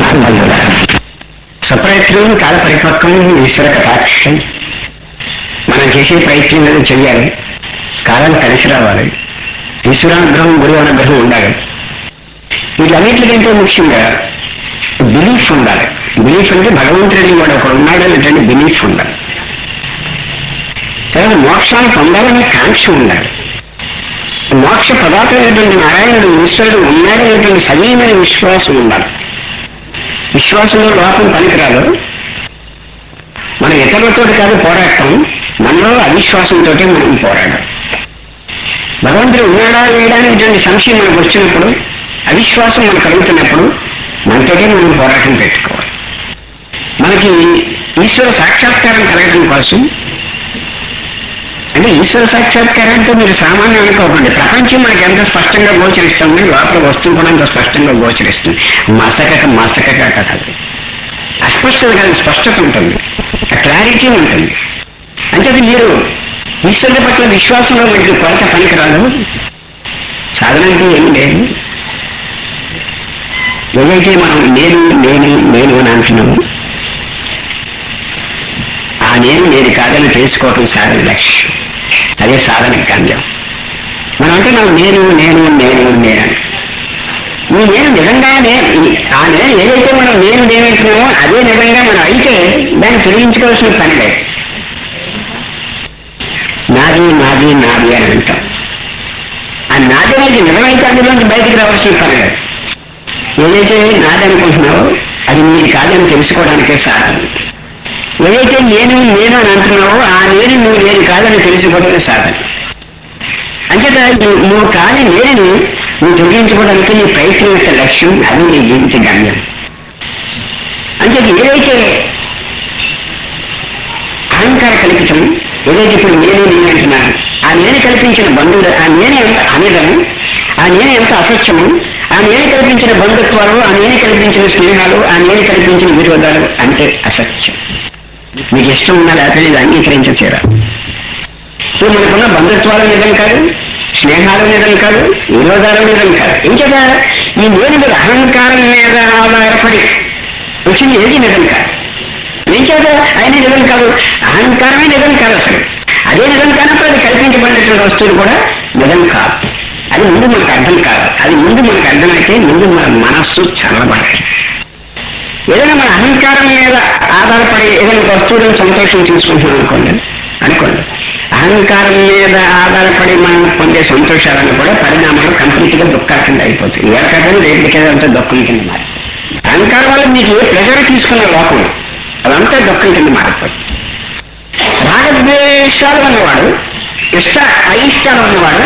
ఆత్మబంధుల స్వప్రయత్నం కాల పరిపక్వం ఈశ్వర కటాక్షం మనం చేసే ప్రయత్నం ఏదో చెయ్యాలి కాలం కలిసి రావాలి ఈశ్వరానుగ్రహం గురువు అనుగ్రహం ఉండాలి వీటన్నిటికంటే ముఖ్యంగా బిలీఫ్ ఉండాలి బిలీఫ్ అంటే భగవంతుడిని వాడు ఒకడు ఉన్నాడు అనేటువంటి బిలీఫ్ ఉండాలి తర్వాత మోక్షాన్ని పొందాలనే కాంక్ష ఉండాలి మోక్ష పదార్థమైనటువంటి నారాయణుడు ఈశ్వరుడు ఉన్నాడనేటువంటి సజీవమైన విశ్వాసం ఉండాలి విశ్వాసంలో లోపం పనికిరాదు మనం ఇతరులతో కాదు పోరాటం మనలో అవిశ్వాసంతో మనం పోరాడాలి భగవంతుడు ఉన్నాడా లేడా అనేటువంటి సంశయం మనకు వచ్చినప్పుడు అవిశ్వాసం మనకు కలుగుతున్నప్పుడు మనతోటే మనం పోరాటం పెట్టుకోవాలి మనకి ఈశ్వర సాక్షాత్కారం కలగడం కోసం అంటే ఈశ్వర సాక్షాత్కారం అంటే మీరు సామాన్యం అనుకోకండి ప్రపంచం మనకి ఎంత స్పష్టంగా గోచరిస్తుంది లోపల వస్తువు కూడా అంత స్పష్టంగా గోచరిస్తుంది మసకక మసకక కాదు అస్పష్టత కాదు స్పష్టత ఉంటుంది క్లారిటీ ఉంటుంది అంటే అది మీరు ఈశ్వరుడి పట్ల విశ్వాసంలో మీకు కొరత పనికిరాదు సాధన అంటే ఏం లేదు ఏదైతే మనం నేను నేను నేను అని అంటున్నాము ఆ నేను నేను కాదని తెలుసుకోవటం సాధన లక్ష్యం అదే సాధన గమ్యం మనం అంటున్నాం నేను నేను నేను నేను ఈ నేను నిజంగా నేను ఆ నేను ఏదైతే మనం నేను నేనంటున్నామో అదే నిజంగా మనం అయితే దాన్ని తొలగించుకోవాల్సిన పని లేదు నాది నాది నాది అని అంటాం ఆ నాది అనేది నిజమైతే అందులోంచి బయటికి రావాల్సిన పని లేదు ఏదైతే నాది అనుకుంటున్నావో అది నీది కాదని తెలుసుకోవడానికే సాధన ఏదైతే నేను నేను అని అంటున్నావో ఆ నేను నువ్వు నేను కాదని తెలుసుకోవడమే సాధన అంచేత నువ్వు- నువ్వు కాని నేను నువ్వు తొలగించుకోవడానికి నీ ప్రయత్నం యొక్క లక్ష్యం అది నీ జీవిత గమ్యం అంచేత ఏదైతే అహంకార కల్పితం ఏదైతే ఇప్పుడు నేను నేను అంటున్నాను ఆ నేను కల్పించిన బంధువులు ఆ నేను ఎంత అనిదము ఆ నేను ఎంత అసత్యము ఆ నేను కల్పించిన బంధుత్వాలు ఆ నేను కల్పించిన స్నేహాలు ఆ నేను కల్పించిన విరోధాలు అంటే అసత్యం మీకు ఇష్టం ఉన్నా లేకపోతే ఇది అంగీకరించచేరా ఇప్పుడు మనకున్న బంధుత్వాలు నిజం కాదు స్నేహాలు నిజం కాదు విరోధాలు నిజం కాదు ఇంకేత ఈ నేను మీద అహంకారం మీద ఆధారపడి వచ్చింది ఏది నిజం కాదు ఏం చేత ఆయన నిజం కాదు అహంకారమే నిజం కాదు అసలు అదే నిజం కానప్పుడు అది కల్పించబడినటువంటి వస్తువులు కూడా నిజం కాదు అది ముందు మనకు అర్థం కాదు అది ముందు మనకు అర్థమైతే ముందు మన మనస్సు చల్లబడాలి ఏదైనా మన అహంకారం మీద ఆధారపడి ఏదైనా ఒక వస్తువులను సంతోషం తీసుకుంటున్నాం అనుకోండి అనుకోండి అహంకారం మీద ఆధారపడి మనం పొందే సంతోషాలను కూడా పరిణామాలు కంప్లీట్ గా దుఃఖాల కింద అయిపోతాయి ఎవరికైనా రేపటికి అంతా దుఃఖం కింద మారి అహంకారం వల్ల మీకు ఏ ప్రెజర్ తీసుకున్న లోపం అదంతా దుఃఖం కింద మారిపోతుంది రాగద్వేషాలు ఉన్నవాడు ఇష్ట అయిష్టాలు ఉన్నవాడు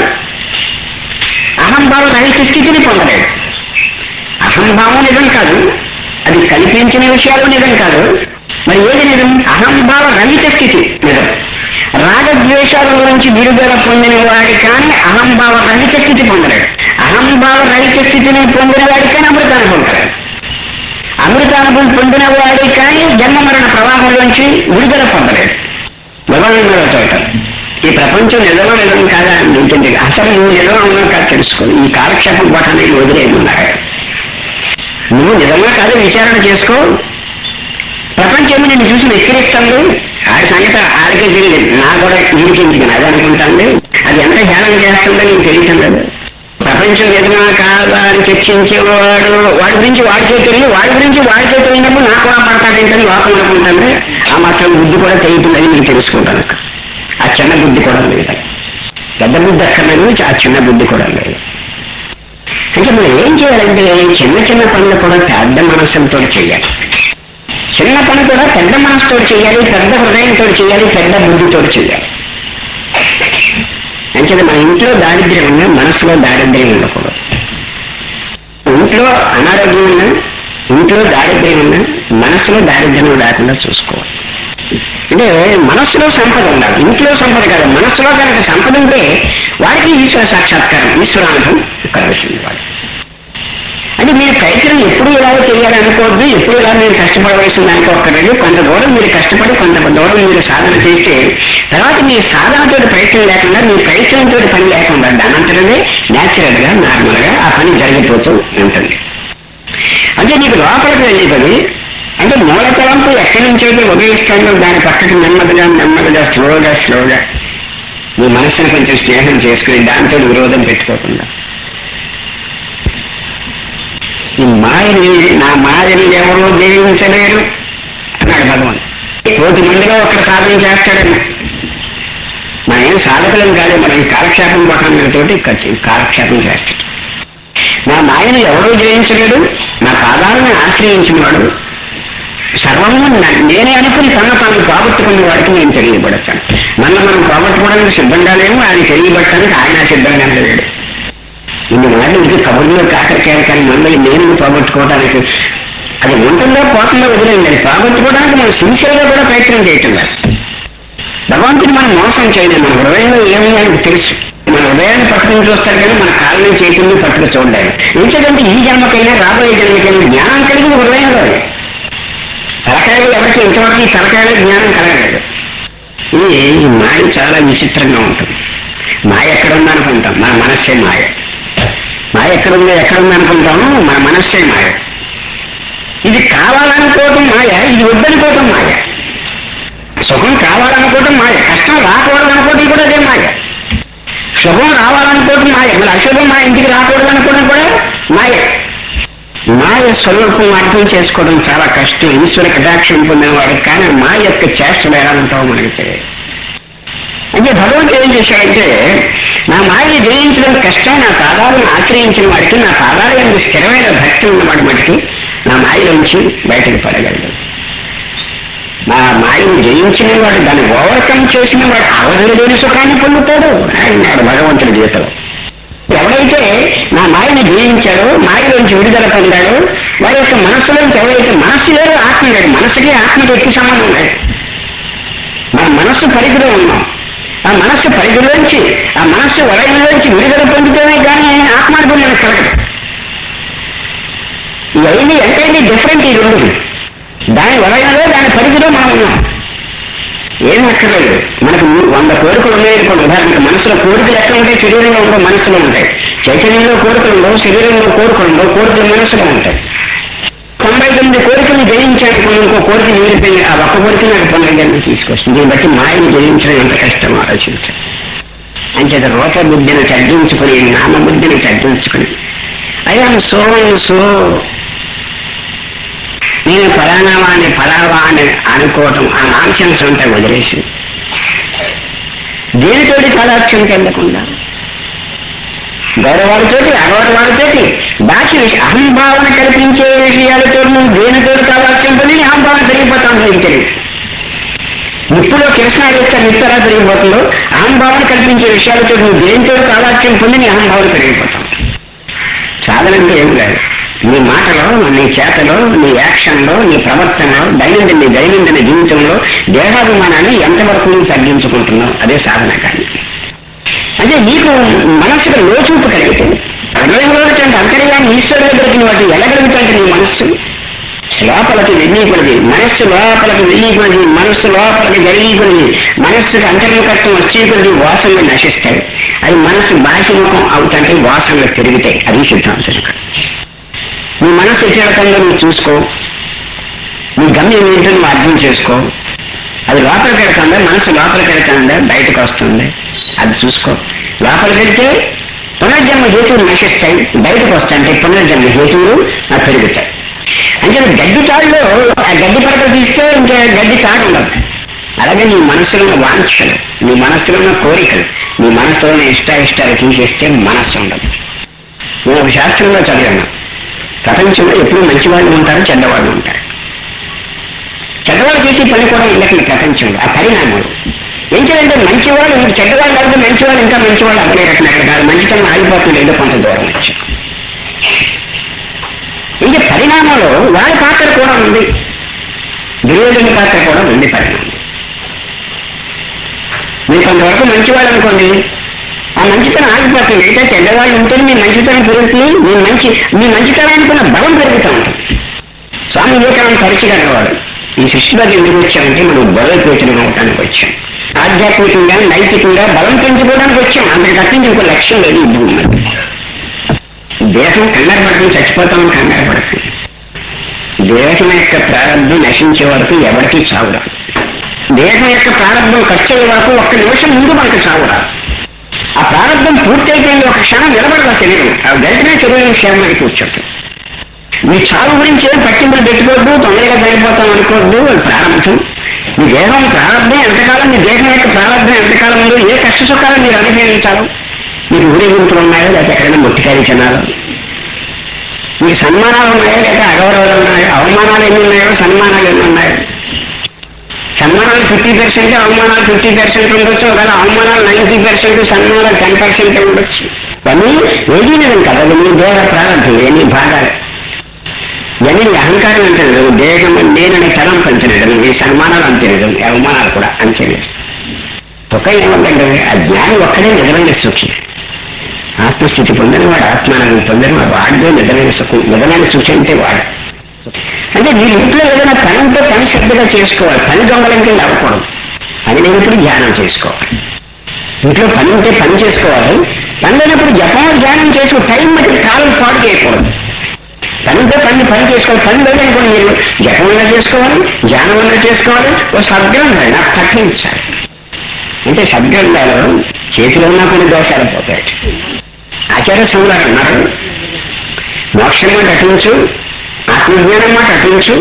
అహంభావ రహిత స్థితిని పొందలేడు అహంభావం నిజం కాదు అది కల్పించిన విషయాలు నిజం కాదు మరి ఏది నిజం అహంభావ రహిత స్థితి నిజం రాగద్వేషాల నుంచి విడుదల పొందిన వాడి కానీ అహంభావ రహిత స్థితి పొందలేడు అహంభావ రహిత స్థితిని పొందిన వాడి కానీ అమృతాన్ని పొందలేడు అమృతానుభవం పొందిన వాడి కానీ జన్మ మరణ ప్రవాహంలోంచి విడుదల పొందలేడు భగవాన్ చోట ఈ ప్రపంచం నిజమో నిజం కాదా అని ఉంటుంది అసలు నువ్వు నిజమో అవునో కాదు తెలుసుకో ఈ కాలక్షేపం పోటాన్ని వదిలేయమన్నారు నువ్వు నిజంగా కాదు విచారణ చేసుకో ప్రపంచం నేను చూసి వెక్కిరిస్తాను ఆడి సంగతి ఆడికే తెలియదు నా కూడా నీకెందుకు అది అనుకుంటాను అది ఎంత ధ్యానం చేస్తుందో నీకు తెలియటం లేదు ప్రపంచం నిజమా కాదా అని చర్చించేవాడు వాడి గురించి వాడికే తెలియదు వాడి గురించి వాడికే తెలియనప్పుడు నాకు కూడా పడతాడేంటని లోకం అనుకుంటాను ఆ మాత్రం బుద్ధి కూడా తెలియతుందని నేను తెలుసుకుంటాను ఆ చిన్న బుద్ధి కూడా లేదు పెద్ద బుద్ధి అక్కర్లేదు ఆ చిన్న బుద్ధి కూడా లేదు అంటే మనం ఏం చేయాలంటే చిన్న చిన్న పనులు కూడా పెద్ద మనస్సుతో చేయాలి చిన్న పని కూడా పెద్ద మనసుతో చేయాలి పెద్ద హృదయంతో చేయాలి పెద్ద బుద్ధితో చేయాలి అంటే మన ఇంట్లో దారిద్ర్యం ఉన్నా మనసులో దారిద్ర్యం ఉండకూడదు ఇంట్లో అనారోగ్యం ఉన్నా ఇంట్లో దారిద్ర్యం ఉన్నా మనసులో దారిద్ర్యం లేకుండా చూసుకోవాలి అంటే మనస్సులో సంపద ఉండాలి ఇంట్లో సంపద కాదు మనస్సులో కనుక సంపద ఉంటే వాడికి ఈశ్వర సాక్షాత్కారం ఈశ్వరానుభవం కలుగుతుంది వాడు అంటే మీరు ప్రయత్నం ఎప్పుడు ఇలా చేయాలి అనుకోవద్దు ఎప్పుడు ఇలా మీరు కష్టపడవలసింది అనుకోక్కర్లేదు కొంత దూరం మీరు కష్టపడి కొంత దూరం మీరు సాధన చేస్తే తర్వాత మీ సాధనతో ప్రయత్నం లేకుండా మీ ప్రయత్నంతో పని లేకుండా దానంతటనే న్యాచురల్ గా నార్మల్ గా ఆ పని జరిగిపోతూ ఉంటుంది అంటే నీకు లోపలికి వెళ్ళేది అంటే మూల తలంపు ఎక్కడి నుంచి అయితే ఉదయిస్తుందో దాని పక్కకి నెమ్మదిగా నెమ్మదిగా స్లోగా స్లోగా నీ మనసుని కొంచెం స్నేహం చేసుకుని దాంతో విరోధం పెట్టుకోకుండా ఈ మాయని నా మాయని ఎవరూ జయించలేరు అన్నాడు భగవాన్ కోటి మందిలో ఒక్కడ సాధన చేస్తాడని మనం ఏం సాధకులం కాదు మనం ఈ కాలక్షేపం పట్టణంతోటి కాలక్షేపం చేస్తాడు నా మాయను ఎవరూ జయించలేడు నా పాదాలను ఆశ్రయించిన వాడు సర్వము న- నేనే అనుకుని తన తాను పోగొట్టుకున్న వాడికి నేను తెలియబడతాను నన్ను మనం పోగొట్టుకోవడానికి సిద్ధంగా లేము ఆయన తెలియబట్టడానికి ఆయన సిద్ధంగా లేడు ఇన్ని మాటలు ఇది కబుర్లో కాకరకాయలు కానీ మనల్ని నేను పోగొట్టుకోవడానికి అది ఉంటుందో పోతుందో వదిలేదు అది పోగొట్టుకోవడానికి మనం సిన్సియర్గా కూడా ప్రయత్నం చేయటం లేదు భగవంతుడు మనం మోసం చేయలేము మన హృదయంలో ఏముంది ఆయనకు తెలుసు మన హృదయాన్ని పట్టుకుని చూస్తారు కానీ మన కాళ్ళని చేతుల్ని పట్టుకు చూడలేదు ఎందుకంటే ఈ జన్మకైనా రాబోయే జన్మకైనా జ్ఞానం కలిగి హృదయంలో తలకాయలు ఎవరికి ఇంతవరకు ఈ తలకాయలో జ్ఞానం కలగలేదు ఇది ఈ మాయ చాలా విచిత్రంగా ఉంటుంది మాయ ఎక్కడ ఉందనుకుంటాం మన మనస్సే మాయ మాయ ఎక్కడుందో ఎక్కడుంది అనుకుంటాము మన మనస్సే మాయ ఇది కావాలనుకోవటం మాయ ఇది వద్దనుకోవటం మాయ సుఖం కావాలనుకోవటం మాయ కష్టం రాకూడదనుకోవటం కూడా అదే మాయ శుభం రావాలనుకోవటం మాయ మరి అశుభం మా ఇంటికి రాకూడదు అనుకోవడం కూడా మాయ మాయ స్వరూపం అర్థం చేసుకోవడం చాలా కష్టం ఈశ్వర కటాక్షం పొందిన వాడికి కానీ మా యొక్క చేష్టలు ఎలా ఉంటావో మనకి తెలియదు అంటే భగవంతుడు ఏం చేశాడంటే నా మాయని జయించడం కష్టం నా పాదాలను ఆశ్రయించిన వాడికి నా పాదాల యొక్క స్థిరమైన భక్తి ఉన్నవాడి మటుకి నా మాయలోంచి బయటకు పడగలడు నా మాయను జయించిన వాడు దాన్ని ఓవర్కమ్ చేసిన వాడు అవధులు లేని సుఖాన్ని పొందుతాడు అన్నాడు భగవంతుడి గీతలో ఎవడైతే నా మాయని జయించాడో మాయలోంచి విడుదల పొందాడో వారి యొక్క మనస్సులోంచి ఎవరైతే మనస్సు లేదు ఆత్మ లేదు మనస్సుకి ఆత్మకి ఎక్కువ సంబంధం లేదు మన మనస్సు పరిధిలో ఉన్నాం ఆ మనస్సు పరిధిలోంచి ఆ మనస్సు వలయంలోంచి విడుదల పొందితేనే కానీ ఆత్మానుభవం మనకు కలగదు ఇవన్నీ ఎంతైనా డిఫరెంట్ ఈ రెండు దాని వలయంలో దాని పరిధిలో మనం ఉన్నాం ఏం అక్కర్లేదు మనకు ము- వంద కోరికలు ఉన్నాయనుకోండి ఉదాహరణకు మనసులో కోరికలు ఎక్కడ ఉంటాయి శరీరంలో ఉండవు మనసులో ఉంటాయి చైతన్యంలో కోరికలు ఉండవు శరీరంలో కోరికలు ఉండవు కోరికలు మనసులో ఉంటాయి తొంభై తొమ్మిది కోరికలు జయించాను ఇంకో కోరిక మిగిలిపోయింది ఆ ఒక్క కోరిక నాకు పునర్జన్మ తీసుకొస్తుంది దీన్ని బట్టి మాయను జయించడం ఎంత కష్టం ఆలోచించాలి అంచేత రూపబుద్ధిని తగ్గించుకుని నామబుద్ధిని తగ్గించుకుని అయ్యా సో సో నేను ఫలానావాన్ని ఫలావాన్ని అనుకోవటం ఆ నాన్సెన్స్ అంతా వదిలేసి దేనితోటి కళాక్షం చెందకుండా గౌరవాలతోటి అగౌరవాలతోటి బాహ్య విష అహంభావన కల్పించే విషయాలతో నువ్వు దేనితోటి కళాక్షం పొంది నీ అహంభావన పెరిగిపోతాను నీకు తెలియదు నిప్పులో కిరసన వేస్తే నిప్పు ఎలా పెరిగిపోతుందో అహంభావన కల్పించే విషయాలతో నువ్వు దేనితో కాలాక్ష్యం పొంది నీ అహంభావన పెరిగిపోతాం సాధన అంటే ఏం లేదు నీ మాటలో నీ చేతలో నీ యాక్షన్లో నీ ప్రవర్తనలో దైనందిన నీ దైనందిన జీవితంలో దేహాభిమానాన్ని ఎంతవరకు నువ్వు తగ్గించుకుంటున్నావు అదే సాధన కానీ అంటే నీకు మనస్సుకు లోచూపు కలిగితే హృదయంలో అంతర్యాన్ని ఈశ్వరుడు దొరికిన వాటి ఎలగలుగుతాంటే నీ మనస్సు లోపలికి వెళ్ళిపోయింది మనస్సు లోపలికి వెళ్ళిపోయింది మనస్సు లోపలికి వెళ్ళిపోయింది మనస్సుకి అంతర్ముఖత్వం వచ్చేకొద్ది వాసనలు నశిస్తాయి అది మనస్సు బాహ్యముఖం అవుతుంటే వాసనలు పెరుగుతాయి అది సిద్ధాంతం ఇక్కడ. నీ మనస్సు ఎచ్చడకంగా నువ్వు చూసుకో నీ గమ్యం ఏంటో నువ్వు అర్థం చేసుకో అది లోపలికి వెళ్తుందా మనసు లోపలికి వెళ్తుందా బయటకు వస్తుంది అది చూసుకో లోపలికి వెళ్తే పునర్జన్మ హేతువులు నశిస్తాయి బయటకు వస్తాయంటే పునర్జన్మ హేతువులు ఆ పెరుగుతాయి అంటే గడ్డి తాడులో ఆ గడ్డి పడక తీస్తే ఇంకా గడ్డి తాడు ఉండదు అలాగే నీ మనసులో ఉన్న వాంఛలు నీ మనసులో ఉన్న కోరికలు నీ మనసులో ఉన్న ఇష్ట ఇష్టాలు తీసేస్తే మనస్సు ఉండదు నేను ఒక శాస్త్రంలో చదివాను ప్రపంచంలో ఎప్పుడు మంచి వాళ్ళు ఉంటారు చెడ్డవాళ్ళు ఉంటారు చెడ్డవాళ్ళు చేసే పని కూడా ఉండట్లేదు ప్రపంచంలో ఆ పరిణామాలు ఏం చేయాలంటే మంచివాళ్ళు ఇంక చెడ్డవాళ్ళు అయితే మంచివాళ్ళు ఇంకా మంచివాళ్ళు అవ్వలేరట్లేదు కాదు మంచితనం ఆగిపోతుంది ఏదో కొంత దూరం వచ్చి ఇంకా పరిణామంలో వాళ్ళ పాత్ర కూడా ఉంది దుర్యోధన పాత్ర కూడా ఉంది పరిణామం మీరు కొంతవరకు మంచివాళ్ళు అనుకోండి ఆ మంచితనం ఆగిపోతుంది అయితే చెడ్డవాళ్ళు ఉంటే మీ మంచితనం పెరుగుతుంది మీ మంచి మీ మంచితనానికి ఉన్న బలం పెరుగుతూ ఉంటుంది స్వామి వివేకానంద పరిచయవాడు ఈ సృష్టిలోకి ఎందుకు వచ్చామంటే మనం బలోపేతనం అవటానికి వచ్చాం ఆధ్యాత్మికంగా నైతికంగా బలం పెంచుకోవడానికి వచ్చాం అంతకు తప్పించి ఇంకో లక్ష్యం లేదు ఈ భూమి మీద దేహం కంగారు పడుతుంది చచ్చిపోతామని కంగారు పడుతుంది దేహం యొక్క ప్రారంభం నశించే వరకు ఎవరికి చావురా దేహం యొక్క ప్రారంభం ఖర్చు అయ్యే వరకు ఒక్క నిమిషం ముందు మనకు చావురా ఆ ప్రారంభం పూర్తయిపోయింది ఒక క్షణం నిలబడదు ఆ శరీరం ఆ వెంటనే శరీరం క్షేమానికి కూర్చోండి మీ చావు గురించి ఏం పట్టింపులు పెట్టుకోవద్దు తొందరగా చనిపోతాం అనుకోవద్దు అది ప్రారంభం మీ దేహం ప్రారంభం ఎంతకాలం మీ దేహం యొక్క ప్రారంభం ఎంతకాలం ఉందో ఏ కష్ట సుఖాలు మీరు అనుభవించాలి మీకు ఊరేగింపులు ఉన్నాయో లేకపోతే ఎక్కడైనా మొట్టికాయలు తినాలో మీకు సన్మానాలు ఉన్నాయో లేదా అగౌరవాలు ఉన్నాయో అవమానాలు ఎన్ని ఉన్నాయో సన్మానాలు ఎన్ని ఉన్నాయో సన్మానాలు ఫిఫ్టీ పర్సెంట్ అవమానాలు ఫిఫ్టీ పర్సెంట్ ఉండొచ్చు ఒకవేళ అవమానాలు నైన్టీ పర్సెంట్ సన్మానాలు టెన్ పర్సెంట్ ఉండొచ్చు ఇవన్నీ ఏదీ లేదు కదా మీ దేహ ప్రారంభం ఎన్ని భాగాలు ఇవన్నీ నీ అహంకారం అంటే లేదు దేహం నేనని తలం పంచలేదు ఈ సన్మానాలు అంతేలేదు ఈ అవమానాలు కూడా అంతేలేదు సుఖం ఏముందంటే ఆ జ్ఞానం ఒక్కడే నిజమైన సుఖి ఆత్మస్థితి పొందని వాడు ఆత్మానం పొందని వాడు వాడిదే నిజమైన సుఖం నిజమైన సుఖి అంటే వాడు అంటే మీరు ఇంట్లో ఏదైనా పని ఉంటే పని శ్రద్ధగా చేసుకోవాలి పని దొంగలం కింద అవ్వకూడదు పని లేనప్పుడు ధ్యానం చేసుకోవాలి ఇంట్లో పని ఉంటే పని చేసుకోవాలి పని లేనప్పుడు జపం ధ్యానం చేసుకో టైం మట్టి కాలం పాటు చేయకూడదు పని ఉంటే పని పని చేసుకోవాలి పని లేదనుకోండి మీరు జపం అన్నా చేసుకోవాలి ధ్యానం అన్నా చేసుకోవాలి ఓ సద్గ్రంథాలు నాకు పఠించాలి అంటే సద్గ్రంథాలు చేతిలో ఉన్న కొన్ని దోషాలు పోతాయి ఆచార్య స్వాములు అన్నారు మోక్షం మాట అటుంచు ఆత్మజ్ఞానం మాట అటుంచు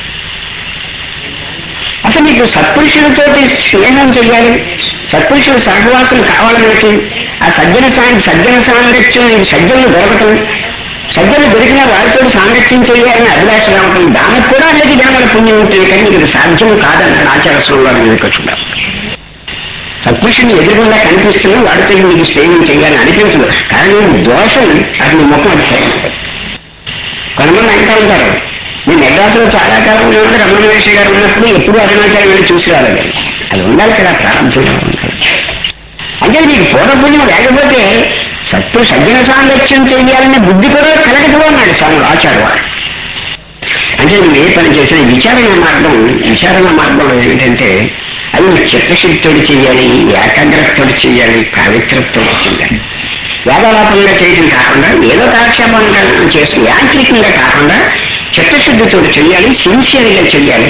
అసలు మీకు సత్పురుషులతో స్నేహం చెయ్యాలి సత్పురుషుల సహవాసం కావాలి మనకి ఆ సజ్జన సాంగ్ సజ్జన సాంగత్యం ఈ సజ్జనులు దొరకటం సజ్జలు దొరికిన వారితో సాంగత్యం చేయాలని అభిలాష రావటం దానికి కూడా అనేది జన్మల పుణ్యం ఉంటుంది కానీ మీకు ఇది సాధ్యం కాదని ఆచార స్వామి మీకు చూడాలి సత్పురుషుని ఎదురుగుండా కనిపిస్తున్నా వాడితో మీకు స్నేహం చేయాలని అనిపించదు కానీ దోషం అది మీ ముఖం అది సరైనది. కొంతమంది అంటూ ఉంటారు నేను మెడ్రాసులో చాలా కాలం ఉన్నప్పుడు రమణ మహర్షి గారు ఉన్నప్పుడు ఎప్పుడు అరుణాచలం వెళ్ళి చూసి రాలేదు అది ఉండాలి కదా ప్రారంభంలో ఉండాలి అంటే నీకు పూర్వపుణ్యం లేకపోతే సత్తు సజ్జన సాంగత్యం చేయాలనే బుద్ధి కూడా కలగదు అన్నాడు స్వామి ఆచార్య అంటే నువ్వు ఏ పని చేసినా విచారణ మార్గం విచారణ మార్గంలో ఏంటంటే అది నువ్వు చిత్తశుద్ధితోటి చేయాలి ఏకాగ్రతతోటి చేయాలి పవిత్రతతోటి చేయాలి వేదలాపంగా చేయడం కాకుండా ఏదో కాలక్షేపంగా చేసి యాంత్రికంగా కాకుండా చిత్తశుద్ధితో చేయాలి సిన్సియర్గా చేయాలి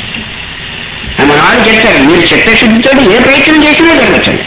మన వాళ్ళు చెప్తారు మీరు చిత్తశుద్ధితో ఏ ప్రయత్నం చేసినా జరుగుతుంది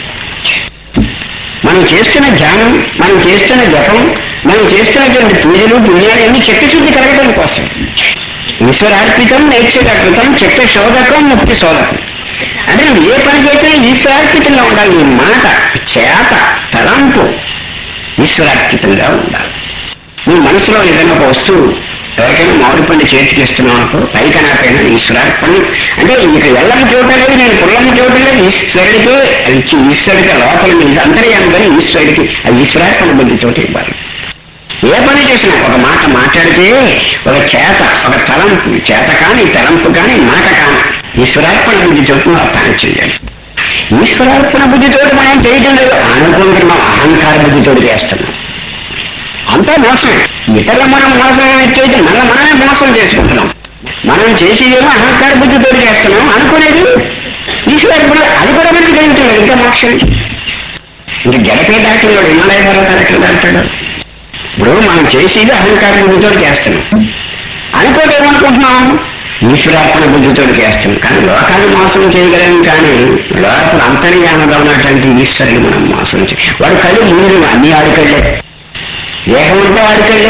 మనం చేస్తున్న ధ్యానం మనం చేస్తున్న జపం మనం చేస్తున్నటువంటి పూజలు పుణ్యాలు అన్ని చిత్తశుద్ధి కలగడం కోసం ఈశ్వరార్పితం నైత్యకృతం చిత్త శోధకం ముక్తి శోధకం అంటే నువ్వు ఏ పని చేసినా ఈశ్వరార్పితంగా ఉండాలి నీ మాట చేత తలంపు ఈశ్వరార్పితంగా ఉండాలి నీ మనసులో ఏదైనా ఒక వస్తువు ఎవరికైనా మామిడి పండు చేతికి ఇస్తున్నావు అనుకో పైకి నాకైనా ఈశ్వరార్పణ అంటే ఇక్కడ ఎల్లమ్మ చూడలేదు నేను పుల్లమ్మ చూడలేదు ఈశ్వరుడికి అది ఇచ్చి ఈశ్వరుడికి లోపల మీ అంతర్యాన్ని కానీ ఈశ్వరుడికి అది ఈశ్వరార్పణ బుద్ధితోటి ఇవ్వాలి ఏ పని చేసినా ఒక మాట మాట్లాడితే ఒక చేత ఒక తలంపు చేత కానీ తలంపు కానీ మాట కానీ ఈశ్వరార్పణ బుద్ధితోటి నువ్వు ఆ పని చేయాలి ఈశ్వరార్పణ బుద్ధితోటి మనం చేయటం లేదు అనుకుంటున్నాం అహంకార బుద్ధితోటి చేస్తున్నాం అంతా మోసమే ఇతరులు మనం మోసం చేయడం మళ్ళీ మనమే మోసం చేసుకుంటున్నాం మనం చేసేదేమో అహంకార బుద్ధితో చేస్తున్నాం అనుకునేది ఈశ్వరుడు అది కూడా మనకి జరుగుతుంది ఇంకా మోక్షం ఇంక జడపే దాటిలో హిమాలయ పర్వతాలు ఎక్కడ దాటాడు ఇప్పుడు మనం చేసేది అహంకార బుద్ధితో చేస్తున్నాం అనుకోటి ఏమనుకుంటున్నాం ఈశ్వరార్పణ బుద్ధితో చేస్తున్నాం కానీ లోకాన్ని మోసం చేయగలం కానీ లోపల అంతర్యానంగా ఉన్నటువంటి ఈశ్వరుని మనం మోసం చేయ వాడు కళ్ళు ముందు అన్ని ఆడుకళ్ళే దేహం అంతా ఆడుకళ్ళే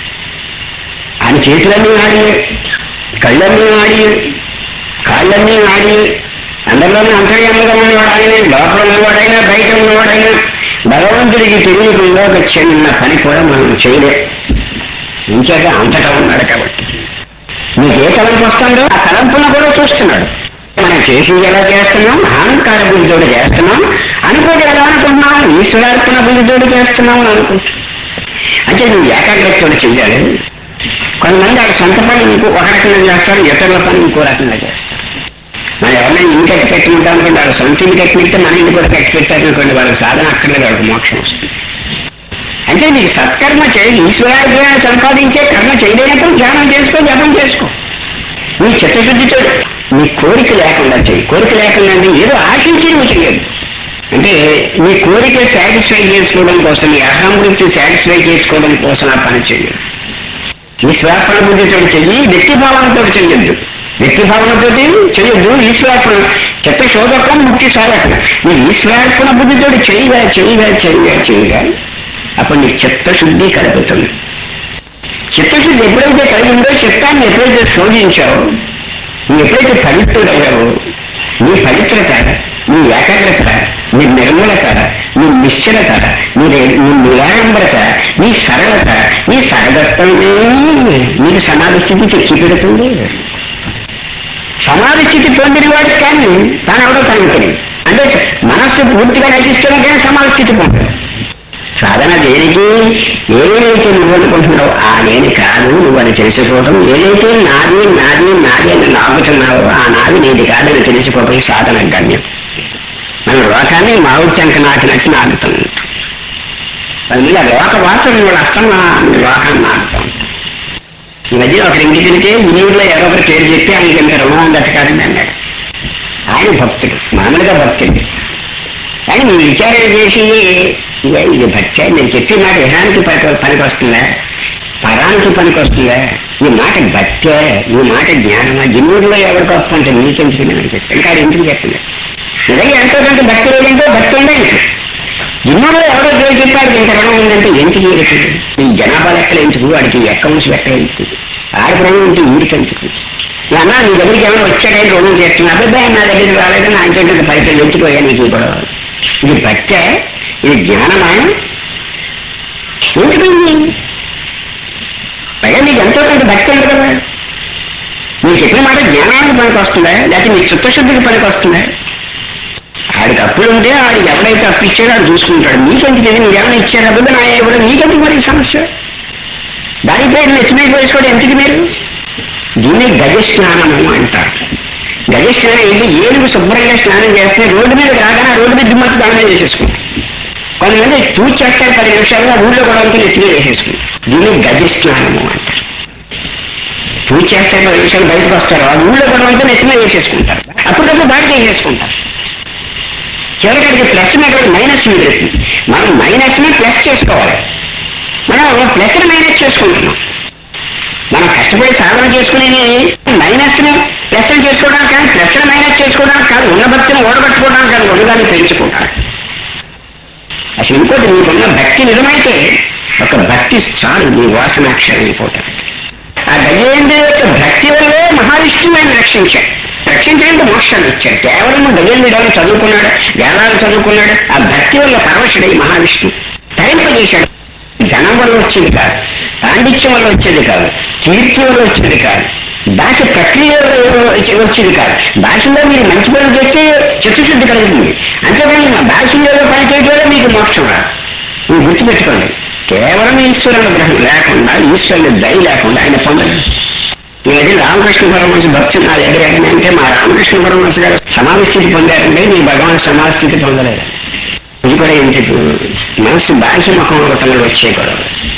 ఆయన చేతులన్నీ ఆడి కళ్ళన్నీ ఆడి కాళ్ళన్నీ ఆడి అందరిలోనే అంతర్యామంగా ఉన్నవాడు ఆయన లోపల ఉన్నవాడైనా బయట ఉన్నవాడైనా భగవంతుడికి తెలియకుండా ఒక చిన్న పని కూడా మనం చేయలే ఇంకేక అంతటా ఉన్నాడు కాబట్టి నీకు ఏ తలంపు వస్తుందో ఆ తలంపును కూడా చూస్తున్నాడు మనం చేసింది ఎలా చేస్తున్నాం అహంకార బుద్ధితో చేస్తున్నాం అనుకోటి ఎలా అనుకుంటున్నాం ఈశ్వరార్పణ బుద్ధితో చేస్తున్నాం అని అనుకుంటున్నాం అంటే నువ్వు ఏకాగ్రతతో చెయ్యాలి కొంతమంది ఆ సొంత పని ఇంకో ఒక రకంగా చేస్తారు ఇతరుల పని ఇంకో రకంగా చేస్తారు మనం ఎవరైనా ఇంటి కట్టి పెట్టింటాం అనుకోండి వాళ్ళ సొంత ఇంటి కట్టి పెడితే మన ఇంటి కూడా కట్టి పెట్టారనుకోండి వాళ్ళకి సాధన అక్కర్లేదు వాళ్ళకి మోక్షం వస్తుంది అంటే నీకు సత్కర్మ చేయి ఈశ్వరాజ్ఞానం సంపాదించే కర్మ చేయలేనప్పుడు ధ్యానం చేసుకో జపం చేసుకో నీ చిత్తశుద్ధితో నీ కోరిక లేకుండా చెయ్యి కోరిక లేకుండా అంటే ఏదో ఆశించి నువ్వు చెయ్యదు అంటే నీ కోరిక సాటిస్ఫై చేసుకోవడం కోసం నీ అహం గురించి సాటిస్ఫై చేసుకోవడం కోసం ఆ పని చెయ్యదు ఈశ్వరార్పణ బుద్ధితో చెయ్యి వ్యక్తిభావంతో చెయ్యొద్దు వ్యక్తిభావనతో చెయ్యొద్దు ఈశ్వరార్పణ చెత్త శోధకం ముక్తి సాధకం నీ ఈశ్వరార్పణ బుద్ధితో చేయగా చేయగా చేయగా చేయగా అప్పుడు నీ చిత్తశుద్ధి కలుగుతుంది చిత్తశుద్ధి ఎప్పుడైతే కలిగిందో చిత్తాన్ని ఎప్పుడైతే శోధించావో నువ్వు ఎప్పుడైతే పవిత్రుడయ్యావో నీ పవిత్రత నీ ఏకాగ్రత నీ నిర్మలత నీ నిశ్చలత నీ రే- నీ నిరాడంబరత నీ సరళత నీ సరళత్వమే నీకు సమాధి స్థితి తెచ్చి పెడుతుంది సమాధి స్థితి పొందిన వాడికి కానీ తాను ఎవడో తనకు తెలియదు అంటే మనస్సు పూర్తిగా నశిస్తేనే కానీ సమాధి స్థితి పొందదు సాధన దేనికి ఏదైతే నువ్వు అనుకుంటున్నావో ఆ నేను కాదు నువ్వు అని తెలుసుకోవడం ఏదైతే నాది నాది నాది అని నాగుతున్నావో ఆ నాది నీది కాదని తెలుసుకోవడం సాధన గమ్యం మనం లోకాన్ని మామిడి టెంక నాటినట్టు నాటుతాం పది మంది ఆ లోక వాసన వాళ్ళు అర్థం లోకాన్ని నాటుతాం ఈ మధ్య ఒకరి ఇంటికి వెళ్తే ఈ ఊళ్ళో ఎవరో ఒకరు పేరు చెప్పి ఆయనకి ఇంత రుణం దట్టకాదని అన్నాడు ఆయన భక్తుడు మామూలుగా భక్తుడు కానీ మీ విచారణ చేసి ఇక ఇది భక్తి నేను చెప్పే మాట విధానికి పనికి పనికి వస్తుందా పరానికి పనికి వస్తుందా ఈ మాట భక్తే ఈ మాట జ్ఞానమా జిన్నూరులో ఎవరు గొప్ప అంటే నీకెందుకు నేను చెప్తాను ఇంకా అది ఎందుకు చెప్పండి నిజంగా ఎంతో కొంత భక్తి లేదంటే భక్తి ఉందండి జిన్నూరులో ఎవరో పేరు చెప్పాడు ఇంత రుణం ఉందంటే ఎందుకు ఈడికి ఈ జనాభా లెక్కలు ఎందుకు వాడికి అకౌంట్స్ లెక్కలు ఎందుకు ఆడిపోయి ఉంటే ఈడికెందుకు అన్నా నీ దగ్గరికి ఏమైనా వచ్చాడని రుణం చేస్తున్నా అబ్బాయి నా దగ్గరికి రాలేదు నా ఇంటి పైసలు ఎత్తుకోయా నీకు ఈ గొడవ ఇది భక్త ఇది జ్ఞానమా ఎందుకండి పైగా నీకు ఎంతో కొంత భక్తి ఉంది కదా నీకు చెప్పిన మాట జ్ఞానానికి పనికి వస్తుందా లేకపోతే నీ చిత్తశుద్ధికి పనికి వస్తుందా ఆడికి అప్పులు ఉంటే ఆడికి ఎవడైతే అప్పు ఇచ్చాడో ఆడు చూసుకుంటాడు నీకెందుకు ఇది మీరు ఏమైనా ఇచ్చారు అప్పుడు నా ఇవ్వడం నీకెందుకు మరి ఈ సమస్య దానిపై నెత్తిమీ వేసుకోవడం ఎందుకు మీరు దీన్ని గజ స్నానము అంటారు గజ స్నానం ఏంటి ఏనుగు శుభ్రంగా స్నానం చేస్తే రోడ్డు మీద రాగానే ఆ రోడ్డు మీద దిమ్మకి దానం చేసేసుకుంటారు కొంతమంది పూజ చేస్తారు పది నిమిషాలు ఆ ఊళ్ళో కూడా ఉంటే నెత్తిమీ వేసేసుకుంటారు దీన్ని గజ స్నానము అంటారు పూజ చేస్తారు పది నిమిషాలు బయటకు వస్తారు ఆ ఊళ్ళో కూడా ఉంటే నెత్తిమీ వేసేసుకుంటారు అప్పటికప్పుడు బయట చేసేసుకుంటారు చివరికి ప్లస్ మీద మైనస్ మిగులుతుంది మనం మైనస్ ని ప్లస్ చేసుకోవాలి మనం ప్లస్ ని మైనస్ చేసుకుంటున్నాం మనం కష్టపడి సాధన చేసుకునేది మైనస్ ని ప్లస్ ని చేసుకోవడానికి కానీ ప్లస్ ని మైనస్ చేసుకోవడానికి కాదు ఉన్న భక్తిని ఓడగట్టుకోవడానికి కాదు ఉన్నదాన్ని పెంచుకోవడానికి అసలు ఇంకోటి నీకున్న భక్తి నిజమైతే ఒక భక్తి చాలు నీ వాసనాక్షరం అయిపోతాడు ఆ గజేంద్ర యొక్క భక్తి వల్లే మహావిష్ణువు ఆయన రక్షించాడు రక్షించడానికి మోక్షాన్ని ఇచ్చాడు కేవలం గజేంద్రుడు చదువుకున్నాడు వేదాలు చదువుకున్నాడు ఆ భక్తి వల్ల పరవశుడై మహావిష్ణువు తరింపజేశాడు ధనం వల్ల వచ్చేది కాదు పాండిత్యం వల్ల వచ్చేది కాదు కీర్తి వల్ల వచ్చేది కాదు భాష ప్రక్రియ వల్ల వచ్చే- వచ్చేది కాదు భాషలో మీరు మంచి పనులు చేస్తే చిత్తశుద్ధి కలుగుతుంది అంతేకాని మా భాషలో పని చేయడం వల్ల మీకు మోక్షం రాదు మీరు గుర్తుపెట్టుకోండి కేవలం ఈశ్వరుని గ్రహం లేకుండా ఈశ్వరుని దయ లేకుండా ఆయన పొందలేదు ఈ మధ్య రామకృష్ణ పరమహంస భక్తులు నా దగ్గర అంటే మా రామకృష్ణ పరమహంస గారు సమాధి స్థితి పొందారంటే మీ భగవాన్ సమాధి స్థితి పొందలేదు ఇది కూడా ఎందుకు మనసు బాహ్య ముఖం రూపంలో వచ్చే గొడవ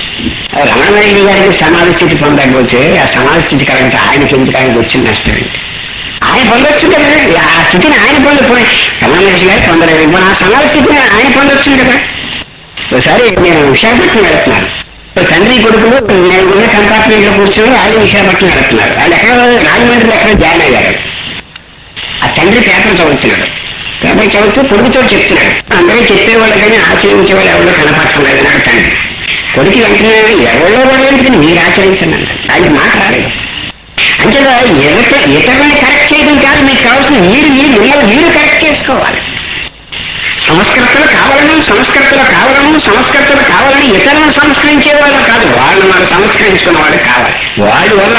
ఆ రమణమయ్య గారికి సమాధి స్థితి పొందకపోతే ఆ సమాధి స్థితి కలిగితే ఆయనకి ఎందుకు ఆయనకు వచ్చిన నష్టం ఏంటి ఆయన పొందొచ్చు కదా ఆ స్థితిని ఆయన పొందపోయి రమణమహర్షి గారు పొందలేదు ఇప్పుడు ఆ సమాధి స్థితిని ఆయన పొందొచ్చు కదా ఒకసారి నేను విశాఖపట్నం వెళ్తున్నాను ఒక తండ్రి కొడుకులు నేను ఉన్న కంపార్ట్మెంట్ లో కూర్చొని వాళ్ళు విశాఖపట్నం వెళ్తున్నారు వాళ్ళు ఎక్కడ రాజమండ్రిలో ఎక్కడ జాయిన్ అయ్యారు ఆ తండ్రి పేపర్ చదువుతున్నాడు పేపర్ చదువుతూ కొడుకుతో చెప్తున్నాడు అందరూ చెప్పేవాళ్ళు కానీ ఆచరించే వాళ్ళు ఎవరో కనపడటం లేదు అన్నాడు తండ్రి కొడుకు వెంటనే ఎవరో వాళ్ళు ఎందుకని మీరు ఆచరించండి అంటారు అది మాట రాలేదు అంతేగా ఎదుట ఇతరులని కరెక్ట్ చేయడం కాదు మీకు కావాల్సిన మీరు మీరు మిమ్మల్ని మీరు కరెక్ట్ చేసుకోవాలి సంస్కృతులు కావాలని సంస్కృతులు కావాలను సంస్కృతులు కావాలని ఇతరులను సంస్కరించే వాళ్ళు కాదు వాళ్ళు వాళ్ళు సంస్కరించుకున్న వాళ్ళు కావాలి వాళ్ళ వల్ల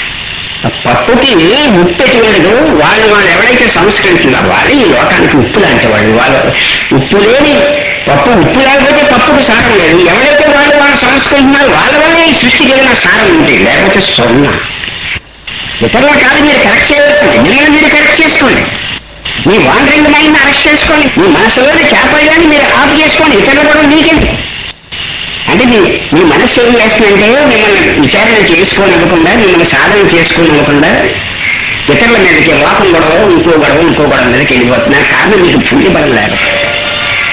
పప్పుకి ఉప్పు ఎటు ఉండదు వాళ్ళు వాళ్ళు ఎవరైతే సంస్కరించున్నారో వాళ్ళు ఈ లోకానికి ఉప్పు లాంటి వాళ్ళు వాళ్ళు ఉప్పు లేని పప్పు ఉప్పు లేకపోతే పప్పుకు సారం లేదు ఎవరైతే వాళ్ళు వాళ్ళు సంస్కరించున్నారో వాళ్ళ వల్ల ఈ సృష్టికి ఏదైనా సారం ఉంటుంది లేకపోతే సొన్న ఇతరులు కాదు మీరు కరెక్ట్ చేయవలసింది మిమ్మల్ని మీరు కరెక్ట్ చేసుకోండి మీ వాండరింగ్ మైండ్ అరెస్ట్ చేసుకోండి మీ మనసులోని చేపల్యాన్ని మీరు ఆఫ్ చేసుకోండి ఇతరులు కూడా మీకెందుకు అంటే మీ మీ మనస్సు ఏం చేస్తుందంటే మిమ్మల్ని విచారణ చేసుకోనివ్వకుండా మిమ్మల్ని సాధన చేసుకోనివ్వకుండా ఇతరుల మీదకి లోకం గొడవ ఇంకో గొడవ ఇంకో గొడవ మీదకి వెళ్ళిపోతున్నా కారణం మీకు పుణ్య బలం లేదు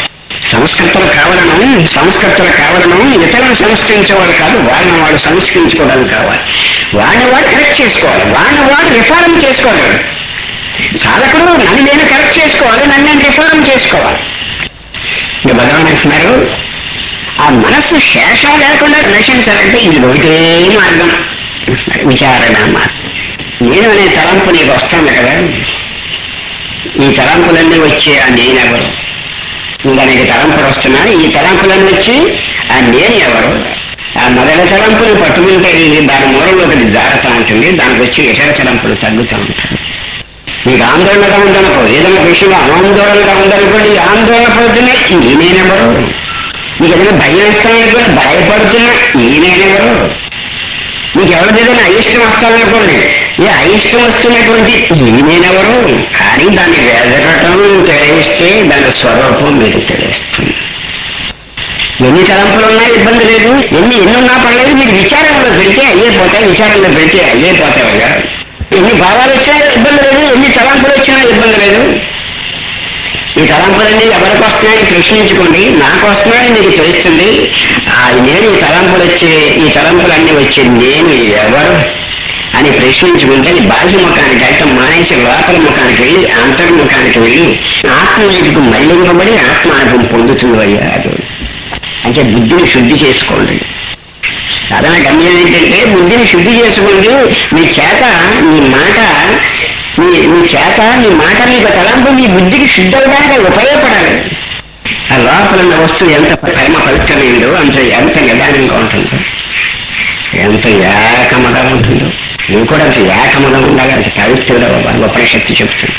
సంస్కృతులు కావాలను సంస్కృతులు కావాలను ఇతరులను సంస్కరించేవాడు కాదు వాళ్ళని వాడు సంస్కరించుకోవడానికి కావాలి వాడిని వాడు కరెక్ట్ చేసుకోవాలి వాడిని వాడు రిఫార్మ్ చేసుకోవాలి సాధకుడు నన్ను నేను కరెక్ట్ చేసుకోవాలి నన్ను నేను రిఫార్మ్ చేసుకోవాలి ఇంకా భగవాన్ అంటున్నారు ఆ మనస్సు శేషం లేకుండా నశించాలంటే ఇది ఒకటే మార్గం విచారణ మార్గం నేను అనే తలంపు నీకు వస్తుంది కదా ఈ తలంపులన్నీ వచ్చే ఆ నేనెవరు ఇంకా నీకు తలంపులు వస్తున్నాయి ఈ తలంపులన్నీ వచ్చి ఆ నేను ఎవరు ఆ మొదటి తలంపుని పట్టుకుంటే ఇది దాని మూలంలో ఒకటి జాగ్రత్త ఉంటుంది దానికి వచ్చి ఇతర తలంపులు తగ్గుతూ ఉంటాయి నీకు ఆందోళనగా ఉందనుకో ఏదైనా విషయంలో ఆందోళనగా ఉందనుకోండి ఈ ఆందోళన పడుతున్నా ఈ నేనెవరు నీకు ఏదైనా భయం ఇస్తామనుకోండి భయపడుతున్నా ఈ నేనెవరు నీకు ఎవరి ఏదైనా అయిష్టం వస్తామనుకోండి ఈ అయిష్టం వస్తున్నటువంటి ఈ నేనెవరు కానీ దాన్ని వెదకటం తెలిస్తే దాని స్వరూపం మీకు తెలుస్తుంది ఎన్ని తలంపులు ఉన్నా ఇబ్బంది లేదు ఎన్ని ఎన్ని ఉన్నా పర్లేదు మీరు విచారంలో పెడితే అయ్యే పోతాయి విచారంలో పెడితే అయ్యే పోతాయి కదా ఎన్ని భావాలు వచ్చినా ఇబ్బంది లేదు ఎన్ని తలంపులు వచ్చినా ఇబ్బంది లేదు ఈ తలంపులన్నీ ఎవరికి వస్తున్నాయని ప్రశ్నించుకోండి నాకు వస్తున్నాయని మీకు తెలుస్తుంది ఆ నేను ఈ తలంపులు వచ్చే ఈ తలంపులన్నీ వచ్చే నేను ఎవరు అని ప్రశ్నించుకుంటే నీ బాహ్య ముఖానికి అయితే మానేసి లోపల ముఖానికి వెళ్ళి అంతర్ముఖానికి వెళ్ళి ఆత్మ వైపుకు మళ్ళింపబడి ఆత్మానుభవం పొందుతుంది అయ్యా అది అంటే బుద్ధిని శుద్ధి చేసుకోండి సాధారణ గమ్యం ఏంటంటే బుద్ధిని శుద్ధి చేసుకోండి మీ చేత మీ మాట మీ మీ చేత మీ మాట మీకు తలంపు మీ బుద్ధికి శుద్ధి అవడానికి అది ఉపయోగపడాలి ఆ లోపల ఉన్న వస్తువు ఎంత పరమ పవిత్రమైందో అంత ఎంత నిదానంగా ఉంటుందో ఎంత ఏకముగా ఉంటుందో నువ్వు కూడా అంత ఏకముగా ఉండాలి అంత పవిత్రుడు అవ్వాలి ఉపనిషత్తు చెప్తుంది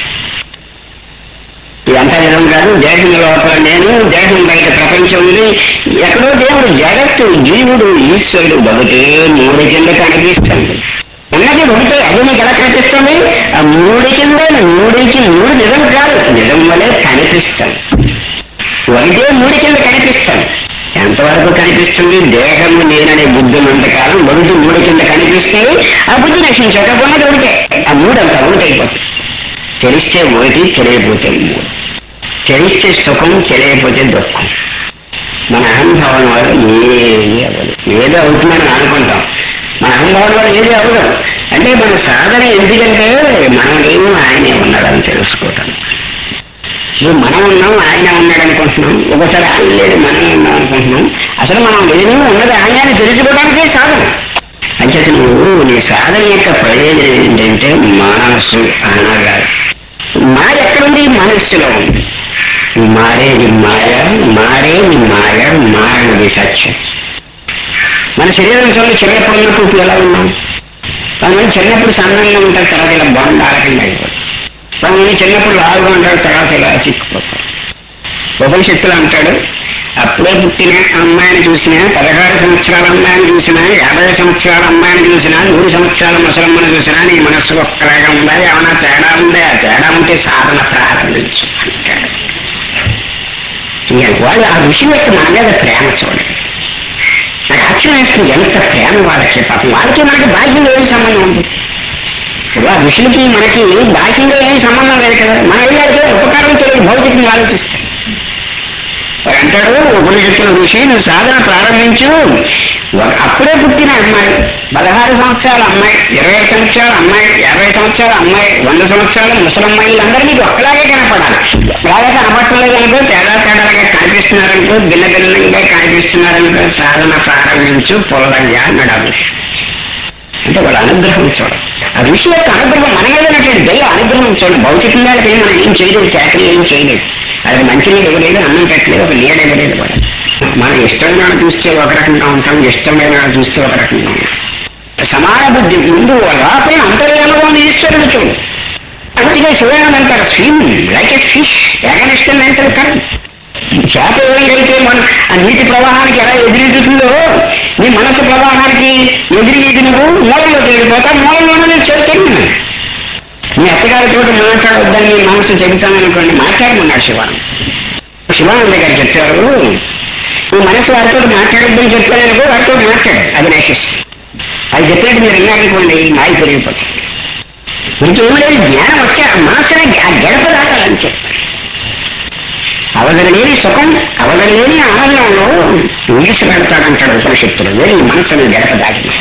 ఇదంతా నిజం కాదు దేహం లోపల నేను దేహం బయట ప్రపంచం ఉంది ఎక్కడో దేవుడు జగత్తు జీవుడు ఈశ్వరుడు ఒకటే మూడు కింద కనిపిస్తుంది ఉన్నది ఒకటే అది నీకు ఎలా కనిపిస్తుంది ఆ మూడు కింద మూడికి మూడు నిజం కాదు నిజం వలె కనిపిస్తుంది ఒకటే మూడు కింద కనిపిస్తుంది ఎంతవరకు కనిపిస్తుంది దేహము నేననే బుద్ధి ఉన్నంతకాలం ఒకటి మూడు కింద కనిపిస్తుంది ఆ బుద్ధి నశించాక ఉన్నది ఒకటే ఆ మూడు అంతా ఒకటైపోతుంది తెలిస్తే ఒకటి తెలియకపోతే మూడు తెలిస్తే సుఖం తెలియకపోతే దుఃఖం మన అహంభావం వల్ల ఏది అవ్వదు ఏదో అవుతుందని అనుకుంటాం మన అహంభావం వల్ల ఏది అవ్వదు అంటే మన సాధన ఎందుకంటే మనం లేము ఆయనే ఉన్నాడని తెలుసుకోవటం ఇప్పుడు మనం ఉన్నాం ఆయన ఉన్నాడు అనుకుంటున్నాం ఒకసారి ఆయన లేదు మనం ఉన్నాం అనుకుంటున్నాం అసలు మనం లేని ఉన్నది ఆయన అని తెలుసుకోవడానికే సాధన అంచేత నువ్వు నీ సాధన యొక్క ప్రయోజనం ఏంటంటే మనస్సు అనగా మాయ ఎక్కడుంది మనస్సులో ఉంది మారేది మాయ మారేది మాయ మారనిది సత్యం మన శరీరం చూడండి చిన్నప్పుడు ఉన్నప్పుడు ఇప్పుడు ఎలా ఉన్నాం కొంతమంది చిన్నప్పుడు సన్నంగా ఉంటారు తర్వాత ఇలా బాగుండాలకుండా అయిపోతుంది కొంతమంది చిన్నప్పుడు లావుగా ఉంటారు తర్వాత ఇలా చిక్కుపోతారు ఉపనిషత్తులు అంటాడు అప్పుడే పుట్టిన అమ్మాయిని చూసినా పదహారు సంవత్సరాల అమ్మాయిని చూసినా యాభై సంవత్సరాల అమ్మాయిని చూసినా నూరు సంవత్సరాల ముసలమ్మని చూసినా నీ మనస్సు ఒక్కలాగా ఉందా ఏమైనా తేడా ఉందా ఆ తేడా ఉంటే సాధన ప్రారంభించు అంటాడు ఇక వాళ్ళు ఆ విషయం యొక్క మన మీద ప్రేమ చూడండి నాకు ఆశ్చర్యం వేస్తుంది ఎంత ప్రేమ వాళ్ళకి పాపం వాళ్ళకి మనకి బాహ్యంగా ఏం సంబంధం ఉంది ఇప్పుడు ఆ ఋషులకి మనకి బాహ్యంగా ఏం సంబంధం లేదు కదా మన వెళ్ళాలి ఉపకారం తెలియదు భౌతికంగా ఆలోచిస్తాం వాడు అంటాడు ఉపనిషత్తుల ఋషి నువ్వు సాధన ప్రారంభించు ఒక- అప్పుడే పుట్టిన అమ్మాయి పదహారు సంవత్సరాల అమ్మాయి ఇరవై సంవత్సరాల అమ్మాయి యాభై సంవత్సరాల అమ్మాయి వంద సంవత్సరాల ముసలమ్మాయిలందరూ నీకు ఒక్కలాగే కనపడాలి ఒక్కలాగే కనపడలేదు అనుకో తేడా తేడాలుగా కనిపిస్తున్నారనుకో భిన్న భిన్నంగా కనిపిస్తున్నారనుకో సాధన ప్రారంభించు పొలంగా నడాలి అంటే వాళ్ళ అనుగ్రహం చూడ ఆ ఋషి యొక్క అనుగ్రహం మన మీద ఉన్నటువంటి దైవ అనుగ్రహం చూడ భౌతికంగా ఏం మనం ఏం చేయలేదు చాకరీ ఏం చేయలేదు అది మంచి నీళ్ళు ఇవ్వలేదు అన్నం పెట్టలేదు ఒక నీడ ఇవ్వలేదు కూడా మనం ఇష్టమైన వాళ్ళని చూస్తే ఒక రకంగా ఉంటాం ఇష్టమైన వాళ్ళని చూస్తే ఒక రకంగా ఉంటాం సమాన బుద్ధి ముందు లోపల అంతర్యాలుగా ఉంది ఈశ్వరుడు చూడు అందుకే శివానంద అంటారు స్విమ్ లైక్ ఎ ఫిష్ ఎగనిష్టం అంటారు కానీ చేప ఏ విధంగా అయితే మన ఆ నీటి ప్రవాహానికి ఎలా ఎదురెదుతుందో నీ మనసు ప్రవాహానికి ఎదురు నువ్వు మూలంలో వెళ్ళిపోతా మూలంలోనే చెప్తాను మీ అత్తగారితో మాట్లాడొద్దని నీ మనసు చెబుతాననుకోండి మాట్లాడమన్నాడు శివానంద శివానంద గారు చెప్పారు ఈ మనసు వారితో మాట్లాడొద్దని చెప్పారనుకో వారితో మాట్లాడు అది నశిస్ అది చెప్పినట్టు మీరు విన్నారనుకోండి మాయ పెరిగిపోతుంది ఇంకేమీ లేదు జ్ఞానం వచ్చా మనసునే ఆ గడప దాటాలని చెప్పారు ఆ అవగలేని సుఖం అవగలేని ఆనందంలో ఊగిసలాడతాడంటాడు ఉపనిషత్తులు వేరే ఈ మనస్సును గడప దాటిన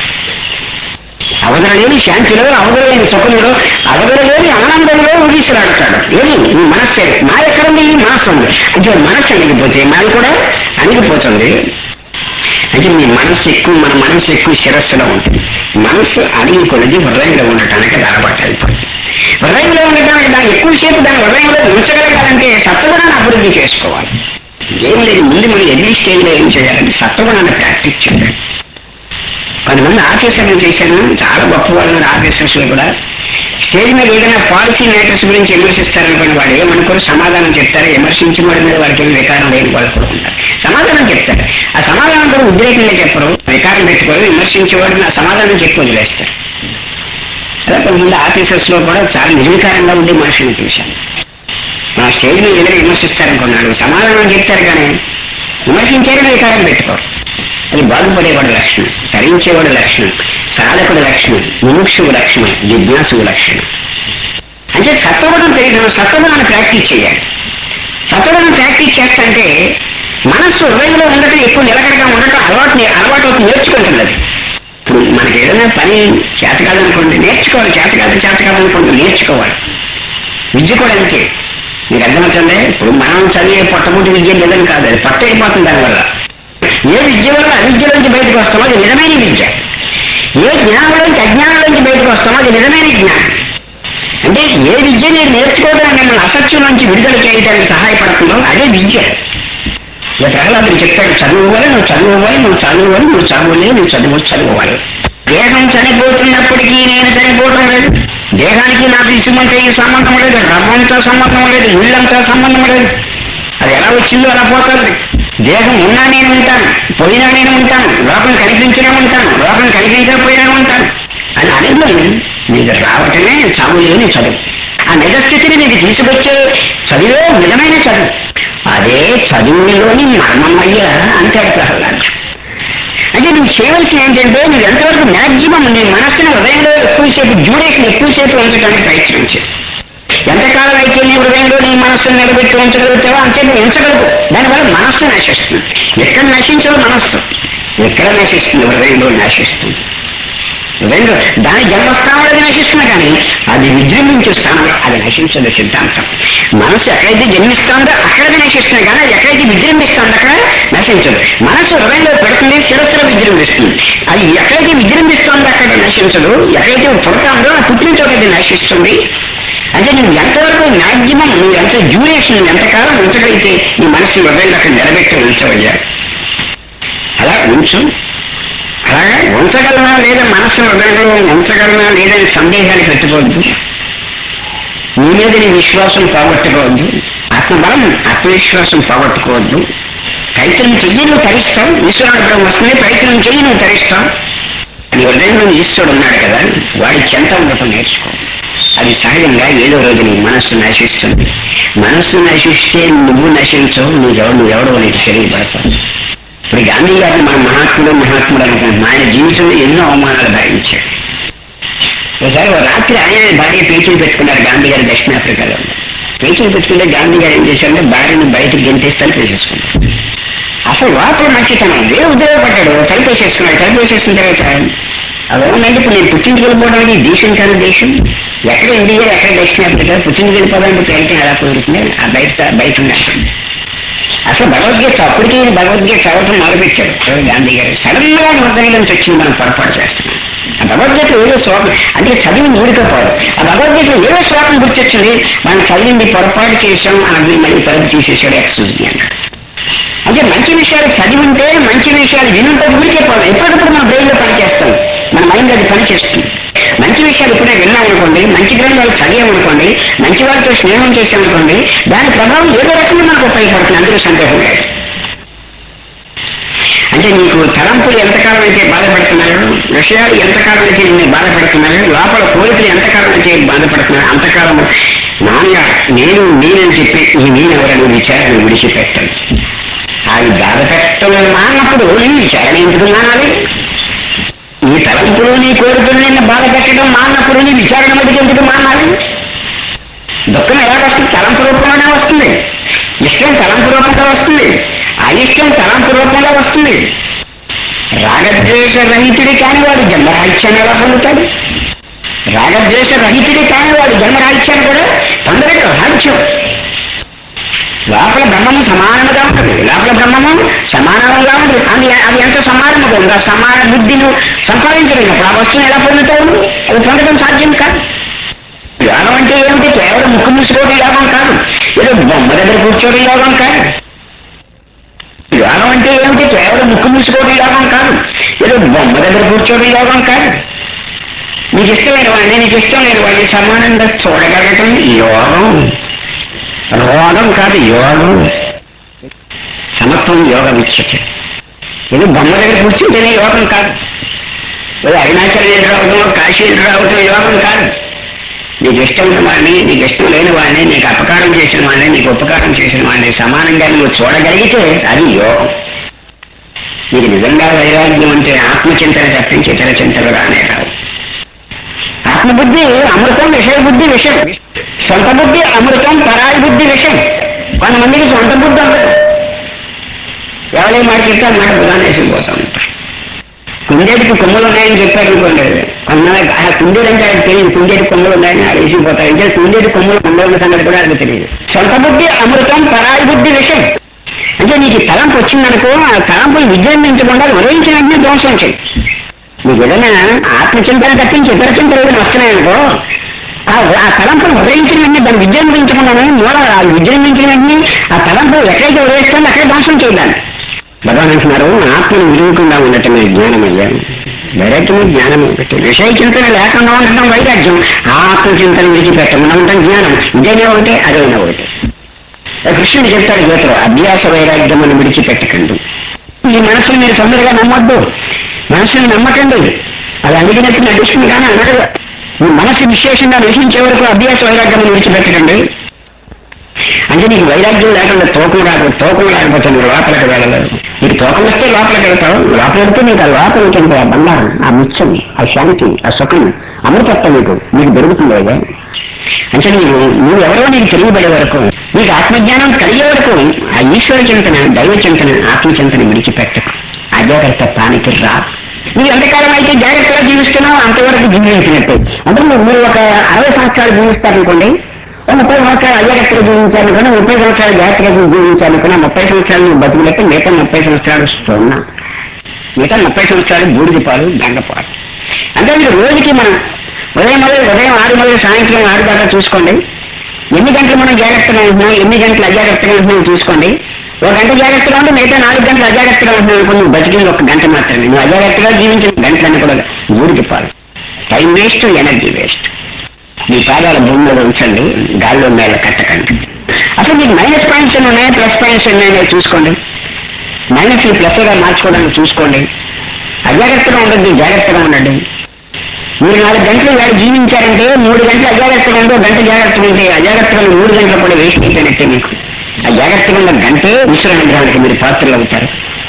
అవగలేని శాంతిలో అవగలేని సుఖంలో అవగలేని ఆనందంలో ఊగిసలాడతాడు ఏది ఈ మనస్సే మా ఎక్కడుంది ఈ మనస్సు ఉంది అంటే మనస్సు అణిగిపోతే మాది కూడా అణిగిపోతుంది అంటే మీ మనస్సు ఎక్కువ మన మనస్సు ఎక్కువ శిరస్సులో ఉంటుంది మనస్సు అడిగి కొలది హృదయంలో ఉండటానికి అది అలవాటు అయిపోతుంది హృదయంలో ఉండటానికి దాన్ని ఎక్కువసేపు దాని హృదయంలో ఉంచగలగాలంటే సత్వగుణాన్ని అభివృద్ధి చేసుకోవాలి ఏం లేదు ముందు మనం ఎన్ని స్టేజ్లో ఏం చేయాలంటే సత్వగుణాన్ని ప్రాక్టీస్ చేయాలి కొంతమంది ఆఫీసర్లు చేశాను చాలా గొప్ప వాళ్ళు ఆఫీసర్స్ లో కూడా స్టేజ్ మీద ఏదైనా పాలసీ మేటర్స్ గురించి విమర్శిస్తారనుకోండి వాడు ఏమనుకోరు సమాధానం చెప్తారు విమర్శించిన వాడి మీద వాడికి ఏమి వికారం లేని వాళ్ళు కూడా ఉంటారు సమాధానం చెప్తారు ఆ సమాధానం కూడా ఉద్రేకంగా చెప్పరు వికారం పెట్టుకోరు విమర్శించేవాడిని ఆ సమాధానం చెప్పి వదిలేస్తారు అలా కొంతమంది ఆఫీసర్స్ లో కూడా చాలా నిర్వికారంగా ఉండే మనుషులను చూశాను మా స్టేజ్ మీద ఏదైనా విమర్శిస్తారనుకున్నాడు సమాధానం చెప్తారు కానీ విమర్శించారని వికారం పెట్టుకోరు అది బాగుపడేవాడి లక్షణం తరించేవాడి లక్షణం సాధకుడి లక్షణం ముముక్షువు లక్షణం జిజ్ఞాసువు లక్షణం అంటే సత్వగుణం తెలియదు సత్వగుణాన్ని ప్రాక్టీస్ చేయాలి సత్వగుణం ప్రాక్టీస్ చేస్తంటే మనస్సు హృదయంలో ఉండటం ఎక్కువ నిలకడగా ఉండటం అలవాటు అలవాటు అవుతుంది నేర్చుకుంటుంది అది ఇప్పుడు మనకి ఏదైనా పని చేత కాదనుకోండి నేర్చుకోవాలి చేత కాదు చేత కాదనుకోండి నేర్చుకోవాలి విద్య కూడా అంతే మీకు అర్థమవుతుంది ఇప్పుడు మనం చదివే పొట్టముటి విద్య లేదని కాదు అది పట్ట అయిపోతుంది దానివల్ల ఏ విద్య వల్ల అవిద్యలోంచి బయటకు వస్తామో అది నిజమైన విద్య ఏ జ్ఞానంలోంచి అజ్ఞానంలోంచి బయటకు వస్తామో అది నిజమైన జ్ఞానం అంటే ఏ విద్య నేను నేర్చుకోవడానికి మిమ్మల్ని అసత్యం నుంచి విడుదల చేయడానికి సహాయపడుతుందో అదే విద్య ఇక ప్రహ్లాదుడు చెప్తాడు చదువువాలి నువ్వు చదువువాలి నువ్వు చదువువాలి నువ్వు చదువులే నువ్వు చదువు చదువుకోవాలి దేహం చనిపోతున్నప్పటికీ నేను చనిపోవటం లేదు దేహానికి నాకు ఇసుమంటే ఈ సంబంధం లేదు రవ్వంతో సంబంధం లేదు ఇళ్ళంతా సంబంధం లేదు అది ఎలా వచ్చిందో అలా పోతుంది దేహం ఉన్నా నేను ఉంటాను పోయినా నేను ఉంటాను లోకం కనిపించినా ఉంటాను లోకం కనిపించకపోయినా ఉంటాను అని అనుభవం నీకు రావటమే చావులేని చదువు ఆ నిజస్థితిని నీకు తీసుకొచ్చే చదివే నిజమైన చదువు అదే చదువులోని మర్మమయ్య అంటాడు ప్రహ్లాదు అంటే నువ్వు చేయవలసిన ఏంటంటే నువ్వు ఎంతవరకు మ్యాక్సిమం నీ మనస్సుని హృదయంలో ఎక్కువసేపు డ్యూరేషన్ ఎక్కువసేపు ఉంచడానికి ప్రయత్నించు ఎంతకాలం అయితే నీ హృదయంలో నీ మనస్సును నిలబెట్టి ఉంచగలుగుతావో అంతే నువ్వు ఉంచగలవు దానివల్ల మనస్సు నశిస్తుంది ఎక్కడ నశించదు మనస్సు ఎక్కడ నశిస్తుంది హృదయంలో నశిస్తుంది హృదయంలో దాని జన్మస్థానంలో అది నశిస్తుంది కానీ అది విజృంభించే స్థానం అది నశించదు సిద్ధాంతం మనస్సు ఎక్కడైతే జన్మిస్తుందో అక్కడ అది నశిస్తుంది కానీ అది ఎక్కడైతే విజృంభిస్తుందో అక్కడ నశించదు మనస్సు హృదయంలో పెడుతుంది శిరస్సులో విజృంభిస్తుంది అది ఎక్కడైతే విజృంభిస్తుందో అక్కడ నశించదు ఎక్కడైతే పుడతాందో ఆ పుట్టిన చోట అది నశిస్తుంది అంటే నువ్వు ఎంతవరకు మ్యాక్సిమం నువ్వు ఎంత డ్యూరేషన్ నువ్వు ఎంతకాలం ఉంచగలిగితే నీ మనసు హృదయంలో అక్కడ నిలబెట్టి ఉంచవయ్యా అలా ఉంచు అలాగే ఉంచగలనా లేదా మనస్సు హృదయంలో ఉంచగలనా లేదని సందేహాలు పెట్టుకోవద్దు నీ మీద నీ విశ్వాసం పోగొట్టుకోవద్దు ఆత్మబలం ఆత్మవిశ్వాసం పోగొట్టుకోవద్దు ప్రయత్నం చెయ్యి నువ్వు తరిస్తావు ఈశ్వరానుగ్రహం వస్తుంది ప్రయత్నం చెయ్యి నువ్వు తరిస్తావు నీ హృదయంలో ఈశ్వరుడు ఉన్నాడు కదా వాడి చెంత ఉండటం నేర్చుకో అది సహజంగా ఏదో రోజు నీ మనస్సు నశిస్తుంది మనస్సు నశిస్తే నువ్వు నశించవు నువ్వెవడు నువ్వెవడో నీకు తెలియబడతావు ఇప్పుడు గాంధీ గారిని మన మహాత్ముడు మహాత్ముడు అనుకుంటున్నాం ఆయన జీవితంలో ఎన్నో అవమానాలు భరించాడు ఒకసారి ఓ రాత్రి ఆయన భార్య పేచీలు పెట్టుకున్నారు గాంధీ గారు దక్షిణాఫ్రికాలో పేచీలు పెట్టుకుంటే గాంధీ గారు ఏం చేశారంటే భార్యను బయటకు గెంటేస్తారు పేసేసుకున్నారు అసలు లోపల మంచితనం ఉంది ఉద్యోగపడ్డాడు కలిపేసేసుకున్నాడు కలిపేసేసిన తర్వాత అదేమన్నా ఇప్పుడు నేను పుట్టింటికి వెళ్ళిపోవడానికి ఈ దేశం కాని దేశం ఎక్కడ ఇండియా ఎక్కడ దక్షిణాఫ్రికా పుట్టింటికి వెళ్ళిపోవడానికి పేరుకి ఎలా కుదురుతుంది ఆ బయట బయట ఉన్నట్టు అసలు భగవద్గీత అప్పటికి ఈయన భగవద్గీత చదవటం మొదలుపెట్టాడు ఎవరు గాంధీ గారు సడన్ గా హృదయం నుంచి వచ్చింది మనం పొరపాటు చేస్తున్నాం ఆ భగవద్గీత ఏదో శ్లోకం అంటే చదివి ఊరికపోదు ఆ భగవద్గీత ఏదో శ్లోకం గుర్తొచ్చింది మనం చదివింది పొరపాటు చేసాం అని మళ్ళీ తలుపు తీసేసాడు ఎక్స్క్యూజ్ మీ అన్నాడు అంటే మంచి విషయాలు చదివి ఉంటే మంచి విషయాలు వినుంటే ఊరికే పోదు ఎప్పటికప్పుడు మన బ్రెయిన్ లో పనిచేస్తాం మన మైండ్ అది పనిచేస్తుంది మంచి విషయాలు ఇప్పుడే విన్నామనుకోండి మంచి గ్రంథాలు చదివామనుకోండి మంచి వారితో స్నేహం చేసామనుకోండి దాని ప్రభావం ఏదో రకంగా మనకు ఉపయోగపడుతుంది అందులో సందేహం లేదు అంటే నీకు తలంపులు ఎంతకాలం అయితే బాధపడుతున్నాయో విషయాలు ఎంతకాలం అయితే నిన్ను బాధపడుతున్నాయో లోపల కోరికలు ఎంతకాలం అయితే బాధపడుతున్నాయో అంతకాలం నాన్న నేను నేనని చెప్పి ఈ నేనెవరని విచారణ విడిచిపెట్టండి అది బాధ పెట్టడం మానప్పుడు ఈ విచారణ ఎందుకు మానాలి నీ తలంపులు నీ కోరికలు నిన్ను బాధ పెట్టడం మానప్పుడు నీ విచారణ మటుకు ఎందుకు మానాలి దుఃఖం ఎలా వస్తుంది తలంపు రూపంలోనే వస్తుంది ఇష్టం తలంపు రూపంగా వస్తుంది అయిష్టం తలంపు రూపంగా వస్తుంది రాగద్వేష రహితుడి కాని వాడు జన్మరాహిత్యాన్ని ఎలా పొందుతాడు రాగద్వేష రహితుడి కాని వాడు జన్మరాహిత్యాన్ని కూడా పొందలేడు రాహిత్యం లోపల బ్రహ్మము సమానముగా ఉంటుంది లోపల బ్రహ్మము సమానంగా ఉంటుంది అది అది ఎంత సమానముగా ఉంది ఆ సమాన బుద్ధిని సంపాదించలేనప్పుడు ఆ వస్తువుని ఎలా పొందుతావు నువ్వు? అది పొందడం సాధ్యం కాదు యోగం అంటే ఏమిటి కేవలం ముక్కు మూసుకోవడం యోగం కాదు ఏదో బొమ్మ దగ్గర కూర్చోవడం యోగం కాదు యోగం అంటే ఏమిటి కేవలం ముక్కు మూసుకోవడం యోగం కాదు ఏదో బొమ్మ దగ్గర కూర్చోవడం యోగం కాదు నీకు ఇష్టం లేని వాడిని నీకు ఇష్టం లేని వాడిని సమానంగా చూడగలగటం యోగం రోగం కాదు యోగం సమత్వం యోగ విచ్చట ఇది బొమ్మ దగ్గర కూర్చుంటేనే యోగం కాదు ఏదో అరుణాచల్ రావడం కాశీ రావడం యోగం కాదు నీకు ఇష్టం ఉన్న వాడిని నీకు ఇష్టం లేని వాడిని నీకు అపకారం చేసిన వాడిని నీకు ఉపకారం చేసిన వాడిని సమానంగా నువ్వు చూడగలిగితే అది యోగం నీకు నిజంగా వైరాగ్యం అంటే ఆత్మచింతన తప్పించి ఇతర చింతలు రానే రావు ఆత్మబుద్ధి అమృతం విషయ బుద్ధి విషయం సొంత బుద్ధి అమృతం పరాయి బుద్ధి విషయం కొంతమందికి సొంత బుద్ధి ఉండదు ఎవరి మాట చెప్తే ఆ మాట బుధాన్ని వేసిపోతాం కుందేటికి కొమ్మలు ఉన్నాయని చెప్పారు అనుకోండి కొంతమంది ఆ కుందేడు అంటే ఆయనకు తెలియదు కుందేటి కొమ్మలు ఉన్నాయని ఆడ వేసిపోతారు అంటే కుందేటి కొమ్మలు ఉండవున్న సంగతి కూడా ఆయనకు తెలియదు సొంత బుద్ధి అమృతం పరాయి బుద్ధి విషయం అంటే నీకు ఈ తలంపు వచ్చిందనుకో ఆ తలంపులు విజృంభించకుండా ఉదయించిన వెంటనే ధ్వంసం చేయి నీకు ఏదైనా ఆత్మచింతన తప్పించి ఇతర చింతలు ఏదైనా వస్తున్నాయనుకో ఆ ఆ తలంపులు ఉదయించిన వెంటనే దాన్ని విజృంభించకుండానే మూల ఆ విజృంభించిన వెంటనే ఆ తలంపులు ఎక్కడైతే ఉదయిస్తుందో అక్కడే ధ్వంసం చేయాలి భగవాన్ అంటున్నారు ఆత్మను విరుగుకుండా ఉండటమే జ్ఞానం అయ్యా వైరాగ్యమే జ్ఞానం ఒకటి విషయ చింతన లేకుండా ఉండటం వైరాగ్యం ఆత్మ చింతన విడిచిపెట్టకుండా ఉండటం జ్ఞానం ఇదైనా ఒకటే అదైనా ఒకటి కృష్ణుడు చెప్తాడు గీతలో అభ్యాస వైరాగ్యం అని విడిచిపెట్టకండి ఈ మనసుని మీరు తొందరగా నమ్మొద్దు మనసుని నమ్మకండి అది అడిగినట్టు నడుస్తుంది కానీ అనడు మీ మనసు విశేషంగా నశించే వరకు అభ్యాస వైరాగ్యం విడిచిపెట్టకండి అంటే నీకు వైరాగ్యం లేకుండా తోకం రాకపోతే తోకం రాకపోతే నువ్వు లోపలికి వెళ్ళలేదు నీకు తోకం వస్తే లోపలికి వెళ్తావు లోపల వెళ్తే నీకు ఆ లోపలికి ఉంటుంది ఆ బంగారం ఆ ముత్యం ఆ శాంతి ఆ సుఖం అమృతత్వం నీకు నీకు దొరుకుతుంది కదా అంటే నీవు నువ్వు ఎవరో నీకు తెలియబడే వరకు నీకు ఆత్మజ్ఞానం కలిగే వరకు ఆ ఈశ్వర చింతన దైవ చింతన ఆత్మచింతన విడిచిపెట్టకు అజాగ్రత్తత్వానికి రా నువ్వు ఎంతకాలం అయితే జాగ్రత్తగా జీవిస్తున్నావు అంతవరకు జీవించినట్టు అంటే నువ్వు మీరు ఒక అరవై సంవత్సరాలు జీవిస్తారనుకోండి ఓ ముప్పై సంవత్సరాలు అజాగ్రత్తగా జీవించాలనుకున్నా ముప్పై సంవత్సరాలు జాగ్రత్తగా జీవించాలనుకున్నా ముప్పై సంవత్సరాలు నువ్వు బతుకులెట్టి మిగతా ముప్పై సంవత్సరాలు సున్నా మిగతా ముప్పై సంవత్సరాలు బూడిది పాలు గంగపాలు అంటే మీరు రోజుకి మనం ఉదయం మొదలు ఉదయం ఆరు మొదలు సాయంత్రం ఆరు దాకా చూసుకోండి ఎన్ని గంటలు మనం జాగ్రత్తగా ఉంటున్నాం ఎన్ని గంటలు అజాగ్రత్తగా ఉంటున్నాం చూసుకోండి ఒక గంట జాగ్రత్తగా ఉంటే మిగతా నాలుగు గంటలు అజాగ్రత్తగా ఉంటున్నాం అనుకో నువ్వు బతికింది ఒక గంట మాత్రమే నువ్వు అజాగ్రత్తగా జీవించిన గంటలన్నీ కూడా బూడిది పాలు టైం వేస్ట్ ఎనర్జీ వేస్ట్ మీ పాదాల భూమి మీద ఉంచండి గాల్లో మేళ కట్టకండి అసలు మీకు మైనస్ పాయింట్స్ ఎన్ని ఉన్నాయా ప్లస్ పాయింట్స్ ఎన్ని ఉన్నాయో చూసుకోండి మైనస్ ప్లస్ గా మార్చుకోవడానికి చూసుకోండి అజాగ్రత్తగా ఉండండి జాగ్రత్తగా ఉండండి మీరు నాలుగు గంటలు ఇవాళ జీవించారంటే మూడు గంటలు అజాగ్రత్తగా ఉందో గంట జాగ్రత్తగా ఉంటే అజాగ్రత్తగా ఉన్న మూడు గంటలు కూడా వేస్ట్ అయిపోయినట్టే మీకు ఆ జాగ్రత్తగా ఉన్న గంటే ఈశ్వర అనుగ్రహానికి మీరు పాత్రలు అవుతారు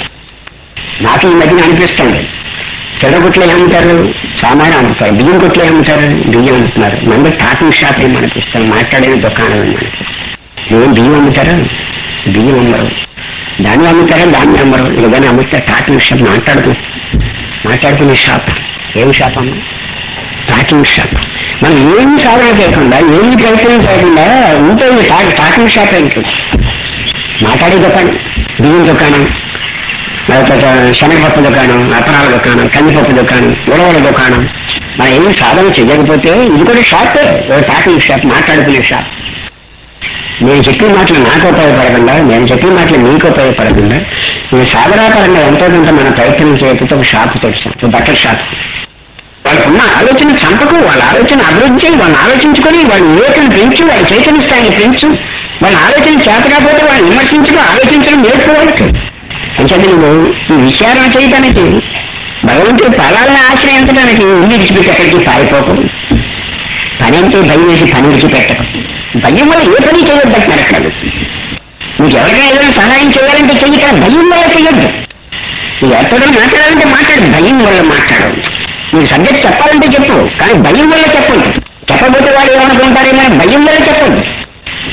నాకు ఈ మధ్యన అనిపిస్తుంది చెడ కొట్లు ఏమంటారు సామాన్యం అమ్ముతారు బియ్యం కొట్లు ఏమంటారు బియ్యం అమ్ముతున్నారు మంది టాకింగ్ షాప్ ఏం అనిపిస్తారు మాట్లాడేది దుకాణం అని మనకి ఏం బియ్యం అమ్ముతారా బియ్యం అమ్మరు దాన్ని అమ్ముతారా దాన్ని అమ్మరు ఏదైనా అమ్మితే టాకింగ్ షాప్ మాట్లాడుతూ మాట్లాడుకునే షాప్ ఏం షాప్ అమ్మ టాకింగ్ షాప్ మనం ఏమి సాధన చేయకుండా ఏమి ప్రయత్నం చేయకుండా ఉంటే ఈ టా- టాకింగ్ షాప్ ఏంటి మాట్లాడే దుకాణం బియ్యం దుకాణం లేకపోతే శనగపప్పు దుకాణం అపరాల దుకాణం కందిపప్పు దుకాణం ఉడవల దుకాణం మనం ఏమి సాధన చేయకపోతే ఇది కూడా షాపే ఒక టాకింగ్ షాప్ మాట్లాడుకునే షాప్ నేను చెప్పిన మాటలు నాకు ఉపయోగపడకుండా నేను చెప్పిన మాటలు మీకు ఉపయోగపడకుండా ఈ సాధనాపరంగా ఎంతో కొంత మన ప్రయత్నం చేయకపోతే ఒక షాప్ తెచ్చాం ఒక బట్టల షాప్ వాళ్ళకున్న ఆలోచన చంపకు వాళ్ళ ఆలోచన అభివృద్ధి చేయి వాళ్ళని ఆలోచించుకొని వాళ్ళ వివేకం పెంచు వాళ్ళ చైతన్య స్థాయిని పెంచు వాళ్ళ ఆలోచన చేత కాకపోతే వాళ్ళని విమర్శించుకో ఆలోచించడం నేర్పు వాళ్ళకి అంటే నువ్వు ఈ విచారణ చేయడానికి భగవంతుడి పదాలను ఆశ్రయించడానికి ఇల్లు విడిచిపెట్టి ఎక్కడికి పారిపోకు పని అంటే భయం వేసి పని విడిచిపెట్టకు భయం వల్ల ఏ పని చేయొద్దంటున్నారు అక్కడ నీకు ఎవరికైనా ఏదైనా సహాయం చేయాలంటే చెయ్యి కానీ భయం వల్ల చెయ్యొద్దు నీకు ఎవరితో మాట్లాడాలంటే మాట్లాడు భయం వల్ల మాట్లాడవు నీకు సబ్జెక్ట్ చెప్పాలంటే చెప్పు కానీ భయం వల్ల చెప్పొద్దు చెప్పబోతే వాడు ఏమనుకుంటారేమో అని భయం వల్ల చెప్పొద్దు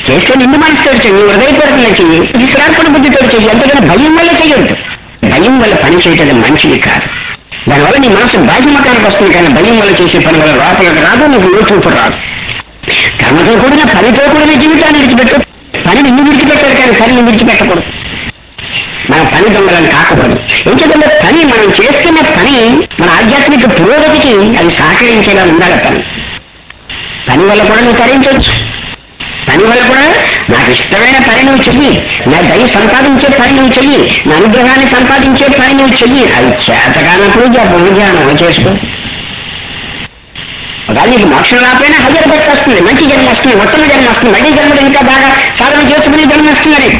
చేస్తే నిండు మనసుతో చెయ్యి హృదయపూర్వకంగా చెయ్యి ఈశ్వరార్పణ బుద్ధితో చెయ్యి అంతేగాని భయం వల్ల చెయ్యొద్దు భయం వల్ల పని చేయటం మంచిది కాదు దానివల్ల నీ మనసు బాధ్యమకానికి వస్తుంది కానీ భయం వల్ల చేసే పని వల్ల లోపలికి రాదు నీకు లోటు రాదు కర్మతో కూడిన పనితో కూడిన జీవితాన్ని విడిచిపెట్టు పనిని ఇన్ని విడిచిపెట్టారు కానీ పనిని విడిచిపెట్టకూడదు మన పని దొంగలను కాకూడదు ఎందుకంటే పని మనం చేస్తున్న పని మన ఆధ్యాత్మిక పురోగతికి అది సహకరించేలా ఉండాలి పని పని వల్ల కూడా నువ్వు తరించవచ్చు పని వల్ల కూడా నాకు ఇష్టమైన పని నువ్వు చెయ్యి నా దయ సంపాదించే పని నువ్వు చెయ్యి నా అనుగ్రహాన్ని సంపాదించే పని నువ్వు చెయ్యి అది చేతకానప్పుడు జపం ధ్యానం చేసుకో ఒకవేళ నీకు మోక్షం రాకపోయినా హజర్ బట్టి వస్తుంది మంచి జన్మ వస్తుంది ఉత్తమ జన్మ వస్తుంది మళ్ళీ జన్మలో ఇంకా బాగా సాధన చేసుకునే జన్మ వస్తుంది నీకు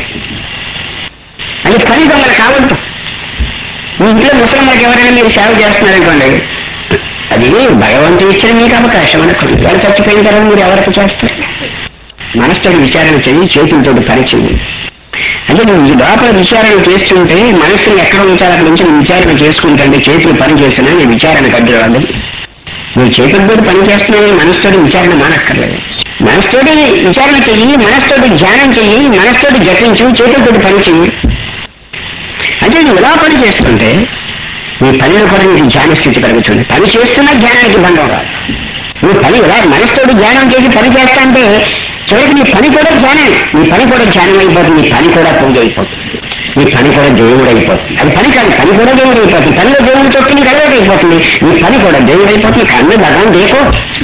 అది పని దొంగలు కావద్దు మీ ఇంట్లో ముసలింలకు ఎవరైనా మీరు సేవ చేస్తున్నారనుకోండి అది భగవంతుడు ఇచ్చిన మీకు అవకాశం అనుకోండి వాళ్ళు చచ్చిపోయిన తర్వాత మీరు ఎవరికి చేస్తారు మనసుతో విచారణ చెయ్యి చేతులతో పని చెయ్యి అంటే నువ్వు ఈ లోపల విచారణ చేస్తుంటే మనసుని ఎక్కడ ఉంచాలి అక్కడ నుంచి నువ్వు విచారణ చేసుకుంటుంటే చేతులు పని చేసినా నీ విచారణ కద్దరాదు నువ్వు చేతులతో పని చేస్తున్నావు మనసుతోటి విచారణ మానక్కర్లేదు మనసుతోటి విచారణ చెయ్యి మనసుతోటి ధ్యానం చెయ్యి మనసుతోటి జపించు చేతులతోటి పని చెయ్యి అంటే నువ్వు ఇలా పని చేసుకుంటే నీ పనిలో కూడా నీకు ధ్యాన స్థితి కలుగుతుంది పని చేస్తున్నా ధ్యానానికి బంధం రాదు నువ్వు పని ఇలా మనసుతోటి ధ్యానం చేసి పని చేస్తా అంటే చివరికి నీ పని కూడా ధ్యానమే నీ పని కూడా ధ్యానం అయిపోతుంది నీ పని కూడా పూజ అయిపోతుంది నీ పని కూడా దేవుడు అయిపోతుంది అది పని కాదు పని కూడా దేవుడు అయిపోతుంది పనిలో దేవుడు తొట్టి నీకు అలవాటు అయిపోతుంది నీ పని కూడా దేవుడు అయిపోతుంది కన్ను భగవాన్ దేకో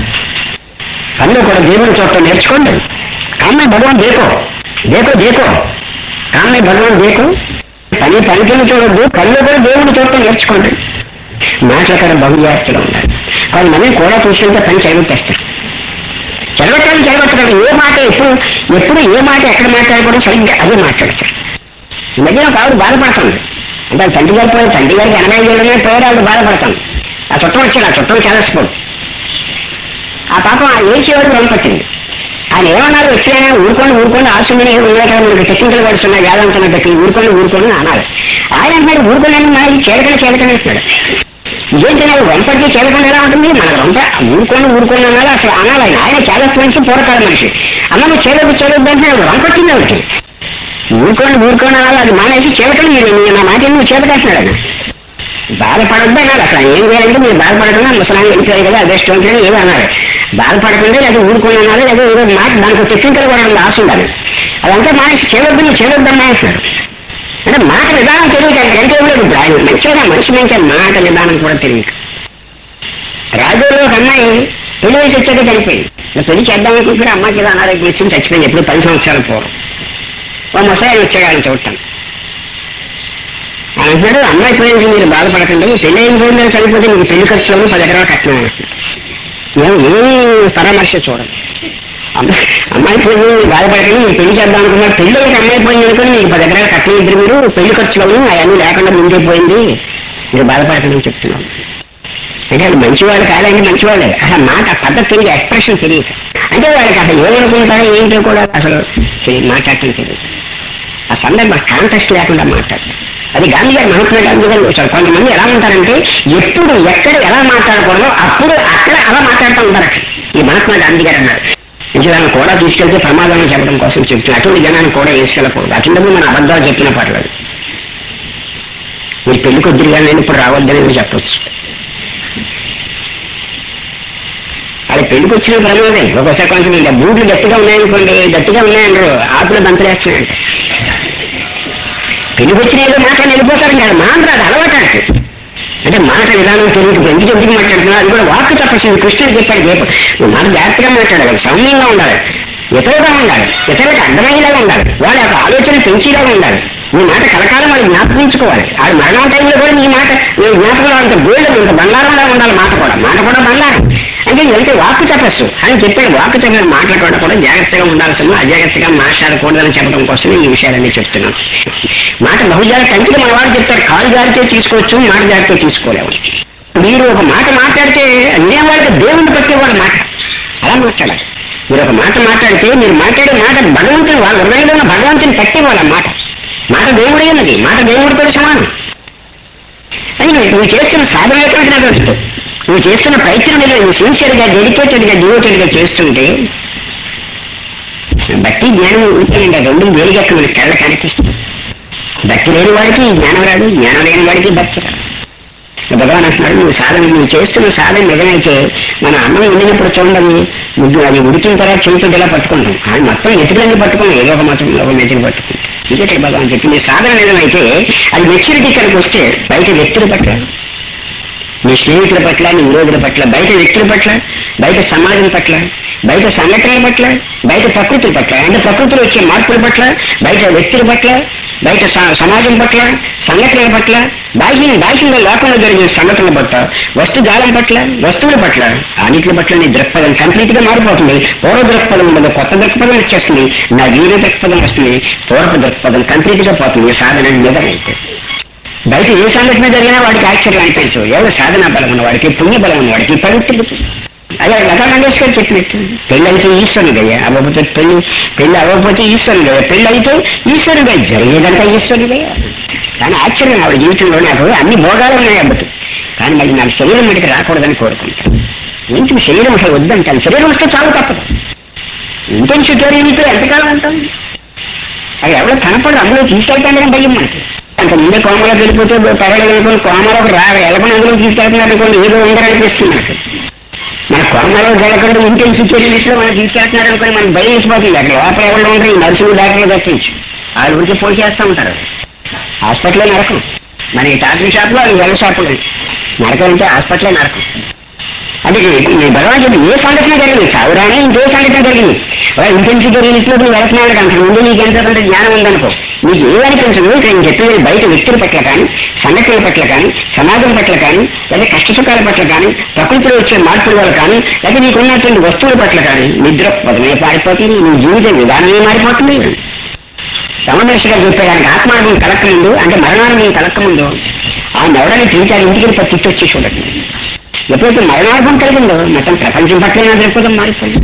పనిలో కూడా దేవుడు చోట నేర్చుకోండి కామ్మే భగవాన్ దేకో దేకో దేకో కామ్మే భగవాన్ దేకో పని పనికిని చూడద్దు పనిలో కూడా దేవుడు చోట నేర్చుకోండి మాటల కూడా బహుజాగ్రత్తగా ఉండాలి కొంతమంది కూడా చూసుకుంటే పని చదివితేస్తారు చదవటానికి చదవట్లేదు ఏ మాట ఎప్పుడు ఎప్పుడు ఏ మాట ఎక్కడ మాట్లాడకూడదు సరిగ్గా అదే మాట్లాడతారు ఈ మధ్య ఒక ఆవిడ బాధపడుతుంది అంటే ఆ తండ్రి గారు పోయి తండ్రి గారికి ఎనభై ఏళ్ళనే పోయారు ఆవిడ బాధపడుతుంది ఆ చుట్టం వచ్చాడు ఆ చుట్టం చాలా స్పోర్ట్ ఆ పాపం ఆ ఏసీ వరకు రంపట్టింది ఆయన ఏమన్నారు వచ్చినా ఊరుకొని ఊరుకొని ఆశ్రమని ఉన్నాయి కదా మనకి టెక్నికల్ వర్డ్స్ ఉన్నాయి వేదాంతం టెక్నిక్ ఊరుకొని ఊరుకొని అన్నారు ఆయన అంటున్నాడు ఊరుకొని మనకి చేరకనే చేరకనే అంటున్నాడు ఏంటి నాకు వెంపటి చేరకుండా ఎలా ఉంటుంది మన వెంట ఊరుకొని ఊరుకొని అనాలి అసలు అనాలి ఆయన ఆయన చాలా మనిషి పూరకాల మనిషి అమ్మ నువ్వు చేరదు చేరొద్దు అంటే వెంపట్టింది ఆవిడకి ఊరుకొని ఊరుకొని అనాలి అది మానేసి చేరకని మీరు మీరు నా మాట నువ్వు చేరకంటున్నాడు ఆయన బాధపడద్దు అన్నారు అసలు ఏం చేయాలంటే మీరు బాధపడకుండా ముసలాన్ని వెళ్ళిపోయాయి కదా అదే స్టోన్ ఏదో అన్నారు బాధపడకుండా అది ఊరుకొని అన్నారు అదే ఏదో మాట దానికి టెక్నికల్ కూడా ఉంది ఆశ ఉండాలి అదంతా మానేసి చేయొద్దు నువ్వు చేయొద్దమ్మా అంటున్నాడు అంటే మాట విధానం తెలియదు అంటే ఏం లేదు ఇప్పుడు ఆయన మంచిగా మనిషి మంచి మాట విధానం కూడా తెలియదు రాజులో ఒక అమ్మాయి పెళ్లి వయసు వచ్చాక చనిపోయింది ఇలా పెళ్లి చేద్దాం అనుకుంటే అమ్మాయికి ఏదో అనారోగ్యం వచ్చింది చచ్చిపోయింది ఎప్పుడు పది సంవత్సరాల పూర్వం ఓ ముసాయి వచ్చాడు ఆయన చూడటాను ఆయన అంటున్నాడు అమ్మాయి పోయింది మీరు బాధపడకండి పెళ్లి అయిన పోయిందని చనిపోతే మీకు పెళ్లి ఖర్చులను పది ఎకరాలు కట్టినాం మేము ఏమీ పరామర్శ చూడండి అమ్మాయి అమ్మాయి పోయింది మీరు బాధపడకండి మీరు పెళ్లి చేద్దాం అనుకున్నారు పెళ్లి ఒక అమ్మాయి పోయింది అనుకుని మీకు పది ఎకరాలు కట్టిన ఇద్దరు మీరు పెళ్లి ఖర్చులను అవన్నీ లేకుండా ముందే పోయింది మీరు బాధపడకండి అని చెప్తున్నాం అంటే అది మంచివాడు కాదండి మంచివాడే అసలు మాట పద్ధతి తెలియదు ఎక్స్ప్రెషన్ తెలియదు అంటే వాళ్ళకి అసలు ఏమనుకుంటారో ఏంటో కూడా అసలు తెలియదు, మాట్లాడటం తెలియదు ఆ సందర్భం కాంటెస్ట్ లేకుండా మాట్లాడతారు అది గాంధీ గారు మహాత్మా గాంధీ గారు వచ్చారు కొంతమంది ఎలా ఉంటారంటే ఎప్పుడు ఎక్కడ ఎలా మాట్లాడకూడదో అప్పుడు అక్కడ అలా మాట్లాడుతూ ఉంటారు ఈ మహాత్మా గాంధీ గారు అన్నారు ఇంకేదాన్ని కూడా తీసుకెళ్తే ప్రమాదం చెప్పడం కోసం చెప్తున్నారు అటువంటి జనాన్ని కూడా వేసుకెళ్ళకూడదు అటువంటి మన అబద్ధాలు చెప్పిన పర్లేదు మీరు పెళ్లి కొద్దిగా కానీ ఇప్పుడు రావద్దని మీరు చెప్పొచ్చు అది పెళ్లికి వచ్చిన ప్రమాదే ఒక్కోసారి కొంచెం ఇంకా బూట్లు గట్టిగా ఉన్నాయనుకోండి గట్టిగా ఉన్నాయన్నారు ఆకులు బంతలేస్తున్నాయంట పెళ్లికి వచ్చిన ఏదో మాట్లాడి వెళ్ళిపోతారు కదా మాట్లాడు అలవాటు అంటే మాట విధానం తెలియదు ఎందుకు ఎందుకు మాట్లాడుతున్నా అది కూడా వాక్కు తప్పసింది కృష్ణుడు చెప్పాడు దీపం నువ్వు మాట జాగ్రత్తగా మాట్లాడాలి సౌమ్యంగా ఉండాలి ఇతరుగా ఉండాలి ఇతరులకు అర్థమయ్యేలాగా ఉండాలి వాళ్ళ యొక్క ఆలోచన పెంచేలాగా ఉండాలి నీ మాట కలకాలం వాళ్ళు జ్ఞాపకించుకోవాలి ఆడు మరణం టైంలో కూడా నీ మాట నీ జ్ఞాపకంలో అంత గోల్డ్ ఇంత బంగారంలా ఉండాలి మాట కూడా మాట కూడా బంగారం అంటే ఇదంటే వాక్కు తపస్సు అని చెప్పాడు వాక్కు తప్పని మాట్లాడడం కూడా జాగ్రత్తగా ఉండాల్సిన అజాగ్రత్తగా మాట్లాడకూడదని చెప్పడం కోసమే ఈ విషయాలన్నీ చెప్తున్నాను మాట బహుజాగ్రత్త అంటే మన వాళ్ళు చెప్తారు కాలు జారితే తీసుకోవచ్చు మాట జారితే తీసుకోలేము మీరు ఒక మాట మాట్లాడితే అన్నే వాళ్ళకి దేవుని పట్టేవాళ్ళ మాట అలా మాట్లాడాలి మీరు ఒక మాట మాట్లాడితే మీరు మాట్లాడే మాట భగవంతుని వాళ్ళ హృదయంలో ఉన్న భగవంతుని పట్టేవాళ్ళ మాట మాట దేవుడే ఉన్నది మాట దేవుడితో సమానం అని నువ్వు చేస్తున్న సాధన ఎటువంటి నాకు తెలుసు నువ్వు చేస్తున్న ప్రయత్నం మీద నువ్వు సిన్సియర్ గా డెడికేటెడ్ గా డివోటెడ్ గా చేస్తుంటే భక్తి జ్ఞానం ఉంటేనండి ఆ రెండు వేడిగక్క మన కళ్ళ కనిపిస్తుంది భక్తి లేని వాడికి జ్ఞానం రాదు జ్ఞానం లేని వాడికి భక్తి రాదు భగవాన్ అంటున్నాడు నువ్వు సాధన నువ్వు చేస్తున్న సాధన నిజమైతే మన అన్నం వండినప్పుడు చూడండి ముగ్గు అది ఉడికిన తర్వాత చేతితో ఇలా పట్టుకుంటాం అది మొత్తం ఎతుకులన్నీ పట్టుకున్నాం ఏదో ఒక మొత్తం ఒక మెతుకు పట్టుకుంటాం ఇదే భగవాన్ చెప్పింది సాధన నిజమైతే అది మెచ్యూరిటీ ఇక్కడికి వస్తే బయట వ్యక్తుల పట్ల నీ స్నేహితుల పట్ల నీ విరోధుల పట్ల బయట వ్యక్తుల పట్ల బయట సమాజం పట్ల బయట సంఘటనల పట్ల బయట ప్రకృతుల పట్ల అంటే ప్రకృతిలో వచ్చే మార్పుల పట్ల బయట వ్యక్తుల పట్ల బయట స- సమాజం పట్ల సంఘటనల పట్ల బాహ్యం బాహ్యంగా లోకంలో జరిగే సంఘటనల పట్ల వస్తు జాలం పట్ల వస్తువుల పట్ల అన్నిటి పట్ల నీ దృక్పథం కంప్లీట్ గా మారిపోతుంది పూర్వ దృక్పథం ఉండదు కొత్త దృక్పథం వచ్చేస్తుంది నవీన దృక్పథం వస్తుంది పూర్వ దృక్పథం కంప్లీట్ గా పోతుంది సాధన నిజమైతే బయట ఏ సంఘటన జరిగినా వాడికి ఆశ్చర్యం అనిపించదు ఎవరు సాధనా బలం ఉన్నవాడికి పుణ్య బలం ఉన్నవాడికి పవిత్రుడికి అలా లతా మంగేష్కర్ చెప్పినట్టు పెళ్ళి అయితే ఈశ్వరుడయ్యా అవ్వకపోతే పెళ్లి పెళ్లి అవ్వకపోతే ఈశ్వరుడయ్యా పెళ్లి అయితే ఈశ్వరుడయ్య జరిగేదంతా ఈశ్వరుడయ్యా కానీ ఆశ్చర్యం ఆవిడ జీవితంలో నాకు అన్ని భోగాలు ఉన్నాయి అబ్బదు కానీ మళ్ళీ నాకు శరీరం మటుకు రాకూడదని కోరుకుంటాను ఏంటి శరీరం అసలు వద్దంటాను శరీరం వస్తే చాలు తప్పదు ఇంటెన్షన్ ఇంట్లో ఎంతకాలం ఉంటాం అది ఎవరో కనపడదు అందులో తీసుకెళ్తాను భయం మనకి అంత ముందే కోమలోకి వెళ్ళిపోతే పర్వాలేదు అనుకోండి కోమలోకి రా వెళ్ళకుండా అందులో తీసుకెళ్తున్నారు అనుకోండి ఏదో ఉందరనిపిస్తుంది నాకు మన కోమలో వెళ్ళకుండా ఇంటెన్సివ్ చర్యలో మనం తీసుకెళ్తున్నారు అనుకోని మనకి భయం వేసిపోతుంది అక్కడ లోపల ఎవరు ఉంటారు ఈ నర్సులు డాక్టర్లు తప్పించి వాళ్ళ ఊరికి పోసేస్తూ ఉంటారు హాస్పిటల్లో నరకం మనకి టాటరీ షాప్లో అది వెళ్ళ షాపులో నరకం అంటే హాస్పిటల్లో నరకం అంటే నేను భగవాన్ చెప్పి ఏ సంఘటన జరిగింది చావురానే ఇంకే సంఘటన జరిగింది ఇంటెన్సివ్ జరిగినట్లు నువ్వు వెళుతున్నాడు అంత ముందు నీకు ఎంత కొంత జ్ఞానం ఉందనుకో నీకు ఏమనిపించదు ఇక్కడ నేను చెప్పేది బయట వ్యక్తుల పట్ల కానీ సంఘటనల పట్ల కానీ సమాజం పట్ల కానీ లేదా కష్ట సుఖాల పట్ల కానీ ప్రకృతిలో వచ్చే మార్పుల వల్ల కానీ లేదా నీకు ఉన్నటువంటి వస్తువుల పట్ల కానీ నిద్ర పదమే మారిపోతుంది నీ జీవిత విధానమే మారిపోతుంది రమణేష్ గారు చెప్పాడు ఆయనకు ఆత్మానుభవం కలక్క ముందు అంటే మరణానుభవం కలక్క ముందు ఆ ఎవడని తిరిగి ఇంటికి పది తిట్టి వచ్చి చూడండి ఎప్పుడైతే మరణానుభవం కలిగిందో మొత్తం ప్రపంచం పట్ల నా దృక్పథం మారిపోయింది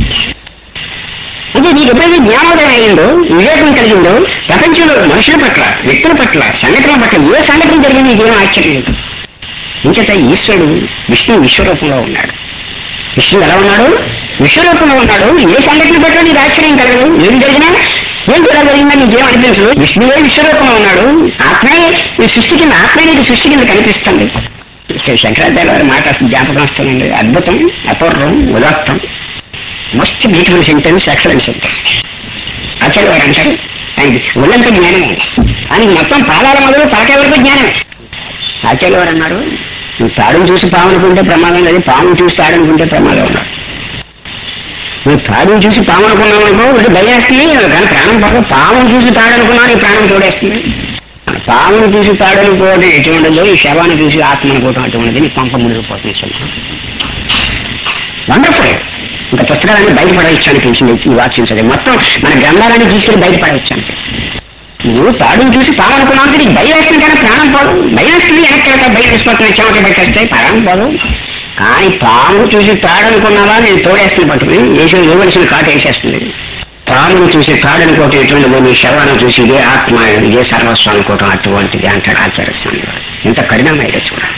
అంటే నీకు ఎప్పుడైతే జ్ఞానోదయం అయిందో వివేకం కలిగిందో ప్రపంచంలో మనుషుల పట్ల వ్యక్తుల పట్ల సంఘటనల పట్ల ఏ సంఘటన జరిగింది నీకేం ఆశ్చర్యం లేదు ఇంచేత ఈశ్వరుడు విష్ణు విశ్వరూపంలో ఉన్నాడు విష్ణువు ఎలా ఉన్నాడు విశ్వరూపంలో ఉన్నాడు ఏ సంఘటన పట్ల నీకు ఆశ్చర్యం కలగదు ఏం జరిగినా ఏం కూడా జరిగిందని నీకేం అనిపించదు విష్ణువే విశ్వరూపంలో ఉన్నాడు ఆత్మే ఈ సృష్టి కింద ఆత్మే నీకు సృష్టి కింద కనిపిస్తుంది ఇక్కడ శంకరాచార్య వారి మాట జ్ఞాపకం వస్తుందండి అద్భుతం అపూర్వం ఉదాత్తం most beautiful sentence excellent sentence ఆచార్య వారు అంటారు ఆయనకి ఒళ్ళంత జ్ఞానమే ఆయనకి మొత్తం పాదాల మొదలు పలకే వరకు జ్ఞానమే ఆచార్య వారు అన్నారు నువ్వు తాడును చూసి పాము అనుకుంటే ప్రమాదం లేదు పాము చూసి తాడు అనుకుంటే ప్రమాదం ఉన్నాడు నువ్వు తాడును చూసి పాము అనుకున్నావు అనుకో ఇది భయేస్తుంది కానీ ప్రాణం పోదు పామును చూసి తాడు అనుకున్నావు నీ ప్రాణం తోడేస్తుంది పామును చూసి తాడు అనుకోవడం ఎటువంటిదో ఈ శవాన్ని చూసి ఆత్మ అనుకోవడం అటువంటిది నీ పంప మునిగిపోతుంది సుమా వండర్ఫుల్ ఇంకా పుస్తకాలన్నీ బయటపడవచ్చు అనిపించింది ఈ వాక్యం చదివి మొత్తం మన గ్రంథాలన్నీ తీసుకెళ్ళి బయటపడవచ్చు అంటే నువ్వు తాడును చూసి పాము అనుకున్నావు అంటే నీకు భయం వేస్తుంది కానీ ప్రాణం పోదు భయం వేస్తుంది వెనక్కి వెళ్తా భయం వేసిపోతుంది చెమట పెట్టేస్తాయి ప్రాణం పోదు కానీ పాము చూసి తాడు అనుకున్నావా నేను తోడేస్తుంది పట్టుకుని వేసిన ఇవ్వవలసిన కాటు వేసేస్తుంది పామును చూసి తాడు అనుకోవటం ఎటువంటిదో నీ శవాన్ని చూసి ఇదే ఆత్మ ఇదే సర్వస్వం అనుకోవటం అటువంటిది అంటాడు ఆచార్య స్వామి వారు ఎంత కఠినమైతే చూడాలి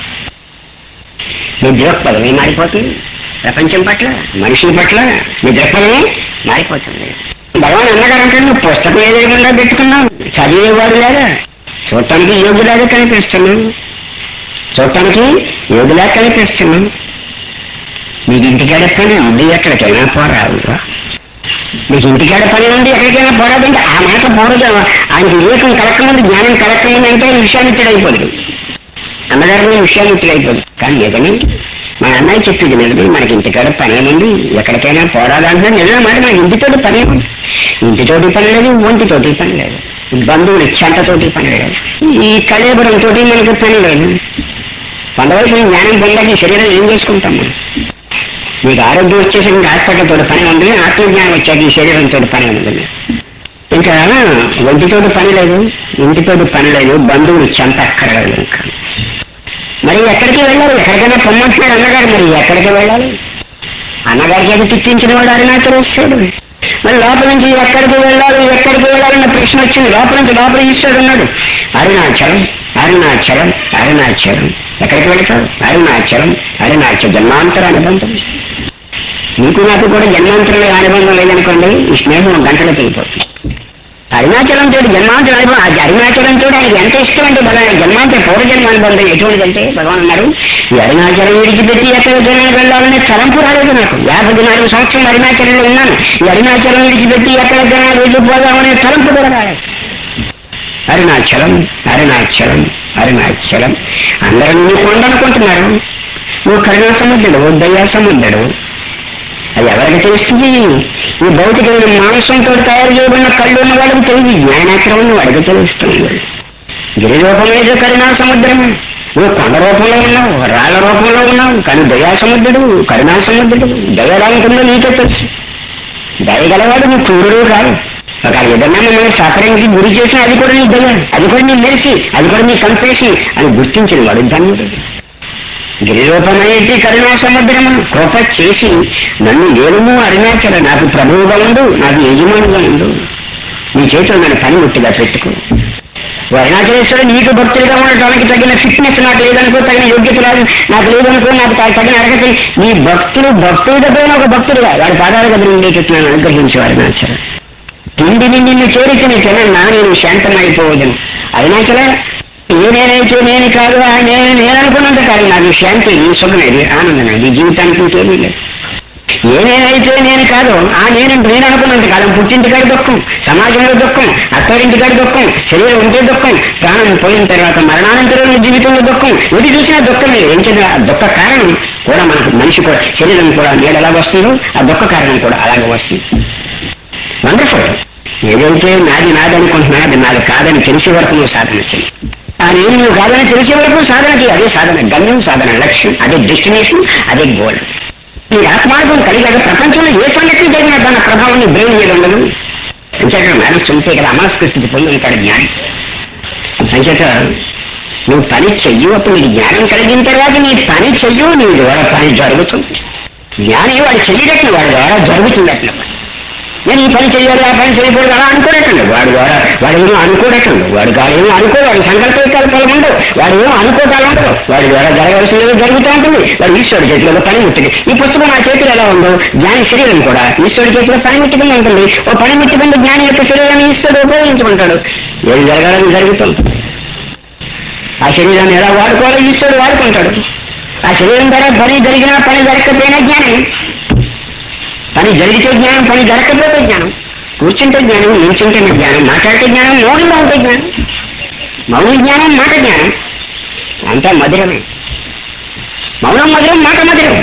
నీ దృక్పథమే మారిపోతుంది ప్రపంచం పట్ల మనుషుల పట్ల నీ దృక్పథమే మారిపోతుంది భగవాన్ అన్నగారు అంటే నువ్వు పుస్తకం ఏదైనా పెట్టుకున్నావు చదివేవాడు లేదా చూడటానికి యోగులాగా కనిపిస్తున్నావు చూడటానికి యోగులాగా కనిపిస్తున్నావు నీకు ఇంటికాడ పని ఉంది ఎక్కడికైనా పోరాదు నీకు ఇంటికాడ పని ఉంది ఎక్కడికైనా పోరాదంటే ఆ మాట పోరదు ఆయనకి వివేకం కలక్కముందు జ్ఞానం కలక్కముందు అంటే విషయాన్ని అయిపోతుంది అన్నగారి మీద విషయాలు అయిపోదు కానీ నిజమే మా అన్నయ్య చెప్పింది నిజమే మనకి ఇంటికాడ పని ఏముంది ఎక్కడికైనా పోరాదంటే నిజమే మాట మనకి ఇంటితోటి పని ఏముంది ఇంటితోటి పని లేదు ఒంటితోటి పని లేదు బంధువులు చెంటతోటి పని లేదు ఈ కళేబరం తోటి మనకి పని లేదు పొందవలసిన జ్ఞానం పొందాక ఈ శరీరం ఏం చేసుకుంటాం మనం మీకు ఆరోగ్యం వచ్చేసి ఇంకా హాస్పిటల్ తోటి పని ఉంది ఆత్మజ్ఞానం వచ్చాక ఈ శరీరంతో పని ఉంది ఇంకా ఒంటితోటి పని లేదు ఇంటితోటి పని లేదు బంధువులు చెంత అక్కర్లేదు ఇంకా మరి ఎక్కడికి వెళ్ళాలి ఎక్కడికైనా పొమ్మంటున్నాడు అన్నగారు మరి ఎక్కడికి వెళ్ళాలి అన్నగారికి అది తిట్టించిన వాడు అరుణాచలేశ్వరుడు మరి లోపల నుంచి ఎక్కడికి వెళ్ళాలి ఎక్కడికి వెళ్ళాలన్న ప్రశ్న వచ్చింది లోపల నుంచి లోపల ఈశ్వరుడు ఉన్నాడు అరుణాచలం అరుణాచలం అరుణాచలం ఎక్కడికి వెళ్తాడు అరుణాచలం అరుణాచల జన్మాంతర అనుబంధం నీకు నాకు కూడా జన్మాంతరంలో అనుబంధం లేదనుకోండి ఈ స్నేహం ఒక గంటలో తెగిపోతుంది అరుణాచలం తోటి జన్మాంతరం అనుభవం ఆ అరుణాచలం తోటి ఆయనకి ఎంత ఇష్టం అంటే భగవాన్ జన్మాంతర పూర్వజన్మ అనుబంధం ఎటువంటిదంటే భగవాన్ అన్నారు ఈ అరుణాచలం విడిచిపెట్టి ఎక్కడ జనాలు వెళ్ళాలనే తలంపు రాలేదు నాకు యాభై నాలుగు సంవత్సరాలు అరుణాచలంలో ఉన్నాను ఈ అరుణాచలం విడిచిపెట్టి ఎక్కడ జనాలు వెళ్ళిపోదామనే తలంపు కూడా రాలేదు అరుణాచలం అరుణాచలం అరుణాచలం అందరూ నువ్వు కొండనుకుంటున్నారు నువ్వు కరుణా సముద్రుడు దయా సముద్రుడు అది ఎవరికి తెలుస్తుంది ఈ భౌతికమైన మాంసంతో తయారు చేయబడిన కళ్ళు ఉన్న వాళ్ళకి తెలియదు జ్ఞానేత్రం ఉన్న వాడికి తెలుస్తుంది గిరి రూపమేదో కరుణా సముద్రం నువ్వు కొండ రూపంలో ఉన్నావు రాళ్ళ రూపంలో ఉన్నావు కానీ దయా సముద్రుడు కరుణా సముద్రుడు దయ ఎలా ఉంటుందో నీకే తెలుసు దయగలవాడు నువ్వు క్రూరుడు కాదు ఒక ఏదన్నా మిమ్మల్ని సఫరింగ్కి గురి చేసిన అది కూడా నీ దయ అది కూడా నీ మెరిసి అది కూడా నీ కంపేసి అని గుర్తించిన వాడు ధన్యుడు గిరిరూపమైనటి కరుణా సముద్రము కృప చేసి నన్ను నేనుము అరుణాచల నాకు ప్రభువుగా ఉండు నాకు యజమానుగా ఉండు నీ చేతిలో నన్ను పనిముట్టిగా పెట్టుకో ఓ అరుణాచలేశ్వరుడు నీకు భక్తుడిగా ఉండటానికి తగిన ఫిట్నెస్ నాకు లేదనుకో తగిన యోగ్యత లేదు నాకు లేదనుకో నాకు త- తగిన అర్హత నీ భక్తుడు భక్తుడి దగ్గర ఒక భక్తుడుగా వాడి పాదాల దగ్గర ఉండేటట్టు నన్ను అనుగ్రహించు అరుణాచల తిండిని నిన్ను చేరితే నీ తినన్నా నేను శాంతమైపోవదును అరుణాచల ఏ నేనైతే నేను కాదు ఆ నేను నేను అనుకున్నంత కాదు నాకు శాంతి ఈ సుఖమేది ఆనందమేది జీవితానికి ఇంకేమీ లేదు ఏ నేనైతే నేను కాదు ఆ నేను నేను అనుకున్నంత కాలం పుట్టింటికాడి దుఃఖం సమాజంలో దుఃఖం అత్తారింటికాడి దుఃఖం శరీరం ఉంటే దుఃఖం ప్రాణం పోయిన తర్వాత మరణానంతరం జీవితంలో దుఃఖం ఎటు చూసినా దుఃఖమే ఏం చేద్దాం ఆ దుఃఖ కారణం కూడా మనకు మనిషి కూడా శరీరం కూడా నీడ ఎలా వస్తుందో ఆ దుఃఖ కారణం కూడా అలాగే వస్తుంది వండర్ఫుల్ ఏదైతే నాది నాది అనుకుంటున్నా అది నాది కాదని తెలిసే వరకు నువ్వు సాధన చెయ్యి ఆ నేను నువ్వు కాదని తెలిసే వరకు సాధనకి అదే సాధన గమ్యం సాధన లక్ష్యం అదే డెస్టినేషన్ అదే గోల్ ఈ ఆత్మార్గం కలిగాక ప్రపంచంలో ఏ సంగతి జరిగినా దాని ప్రభావం నీ బ్రెయిన్ మీద ఉండదు అంచేత మనస్సు ఉంటే కదా అమనస్క స్థితి పొంది ఉంటాడు జ్ఞానం అంచేత నువ్వు పని చెయ్యు అప్పుడు నీకు జ్ఞానం కలిగిన తర్వాత నీ పని చెయ్యు నీ ద్వారా పని జరుగుతుంది జ్ఞానం వాడు చెయ్యటట్లు వాడి ద్వారా జరుగుతుంది అట్లా నేను ఈ పని చేయాలి ఆ పని చేయకూడదు అలా అనుకోనట్టండి వాడి ద్వారా వాడు ఏమో అనుకోనట్టండి వాడు వాడు ఏమో అనుకోడు వాడి సంకల్ప వికల్పాలు ఉండవు వాడు ఏమో అనుకోటాలు ఉండవు వాడి ద్వారా జరగాల్సినది జరుగుతూ ఉంటుంది వాడు ఈశ్వరుడి చేతిలో పని ముట్టింది ఈ పుస్తకం నా చేతిలో ఎలా ఉందో జ్ఞాని శరీరం కూడా ఈశ్వరుడి చేతిలో పని ముట్టుకుని ఉంటుంది ఓ పని ముట్టుకుని జ్ఞాని యొక్క శరీరాన్ని ఈశ్వరుడు ఉపయోగించుకుంటాడు ఏది జరగాలని జరుగుతుంది ఆ శరీరాన్ని ఎలా వాడుకోవాలో ఈశ్వరుడు వాడుకుంటాడు ఆ శరీరం ద్వారా పని జరిగినా పని జరగకపోయినా జ్ఞానం పని జరిగితే జ్ఞానం పని జరగకపోతే జ్ఞానం కూర్చుంటే జ్ఞానం నిల్చుంటే జ్ఞానం మాట్లాడితే జ్ఞానం మౌనంగా ఉంటే జ్ఞానం మౌన జ్ఞానం మాట జ్ఞానం అంతా మధురమే మౌనం మధురం మాట మధురం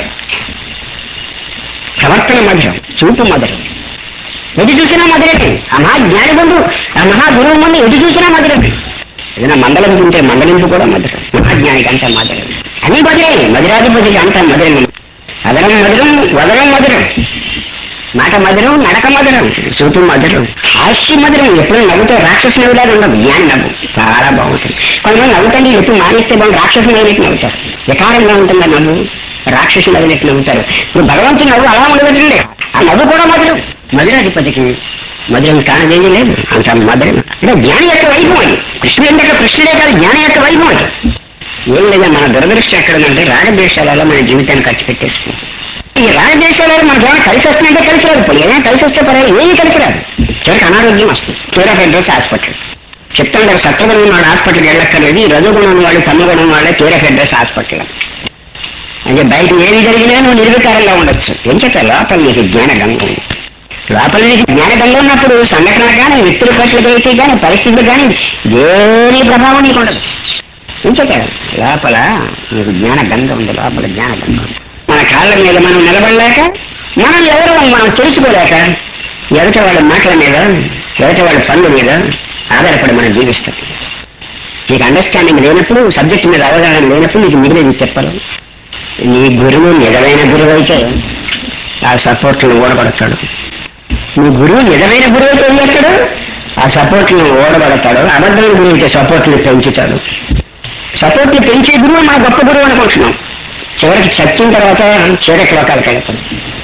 ప్రవర్తన మధురం చూపు మధురం ఎటు చూసినా మధురమే ఆ మహా జ్ఞాని ముందు ఆ మహా గురువు ముందు ఎటు చూసినా మధురమే ఏదైనా మండలం ఉంటే మండలింపు కూడా మధురం మహాజ్ఞానికి అంతా మధురం అన్ని మధురే మధురాధిపతికి అంతా మధురం అదనం మధురం వదనం మధురం మాట మధురం నడక మధురం చూపు మధురం హాస్య మధురం ఎప్పుడు నవ్వుతో రాక్షసు నవ్వులాగా ఉండదు జ్ఞాని నవ్వు చాలా బాగుంటుంది కొంతమంది నవ్వుతండి ఎప్పుడు మానేస్తే బాగుంది రాక్షసు నవ్వినట్టు నవ్వుతారు వికారంగా ఉంటుంది ఆ నవ్వు రాక్షసు నవ్వినట్టు నవ్వుతారు ఇప్పుడు భగవంతుని నవ్వు అలా ఉండదండి ఆ నవ్వు కూడా మధురం మధురాధిపతికి మధురం కానిదేమీ లేదు అంత మధురం అంటే జ్ఞాని యొక్క వైభవం అది కృష్ణుడు అంటే కృష్ణుడే కాదు జ్ఞాని యొక్క వైభవం అది ఏం లేదా మన దురదృష్టి ఎక్కడుందంటే రాగద్వేషాలలో మన జీవితాన్ని ఖర్చు పెట్టేసుకుంటాం ఈ రాగద్వేషాలలో మనకి ఏమైనా కలిసి వస్తుందంటే కలిసి రాదు పోనీ ఏమైనా కలిసి వస్తే పర్వాలేదు ఏమీ కలిసి రాదు చివరికి అనారోగ్యం వస్తుంది తీరా హెడ్రేస్ హాస్పిటల్ చెప్తాను కదా సత్వగుణం వాడు హాస్పిటల్కి వెళ్ళక్కర్లేదు ఈ రజోగుణం వాళ్ళు తమ్మగుణం వాళ్ళే తీరా హెడ్రేస్ హాస్పిటల్ అంటే బయట ఏది జరిగినా నువ్వు నిర్వికారంగా ఉండొచ్చు ఏం చెప్పా లోపల నీకు జ్ఞాన గంగ ఉంది లోపల నీకు జ్ఞాన గంగ ఉన్నప్పుడు సంఘటన కానీ వ్యక్తుల పట్ల అయితే కానీ పరిస్థితులు కానీ దేని ప్రభావం నీకు ఉండదు ఏం చెప్పారు లోపల నీకు జ్ఞాన గంగ ఉంది లోపల జ్ఞాన గంగ ఉంది మన కాళ్ళ మీద మనం నిలబడలేక మనం ఎవరో మనం తెలుసుకోలేక ఎదట వాళ్ళ మాటల మీద ఎదట వాళ్ళ పనుల మీద ఆధారపడి మనం జీవిస్తాం నీకు అండర్స్టాండింగ్ లేనప్పుడు సబ్జెక్ట్ మీద అవగాహన లేనప్పుడు నీకు మిగిలింది చెప్పరు నీ గురువు నిజమైన గురువు అయితే ఆ సపోర్ట్లను ఓడబడతాడు నీ గురువు నిజమైన గురువు అయితే ఏం చేస్తాడు ఆ సపోర్ట్లను ఓడబడతాడు అబద్ధమైన గురువు అయితే సపోర్ట్ని పెంచుతాడు సపోర్ట్ని పెంచే గురువు మన గొప్ప గురువు అనుకుంటున్నాం చివరికి చచ్చిన తర్వాత చీకటి లోకాలకు వెళ్తాం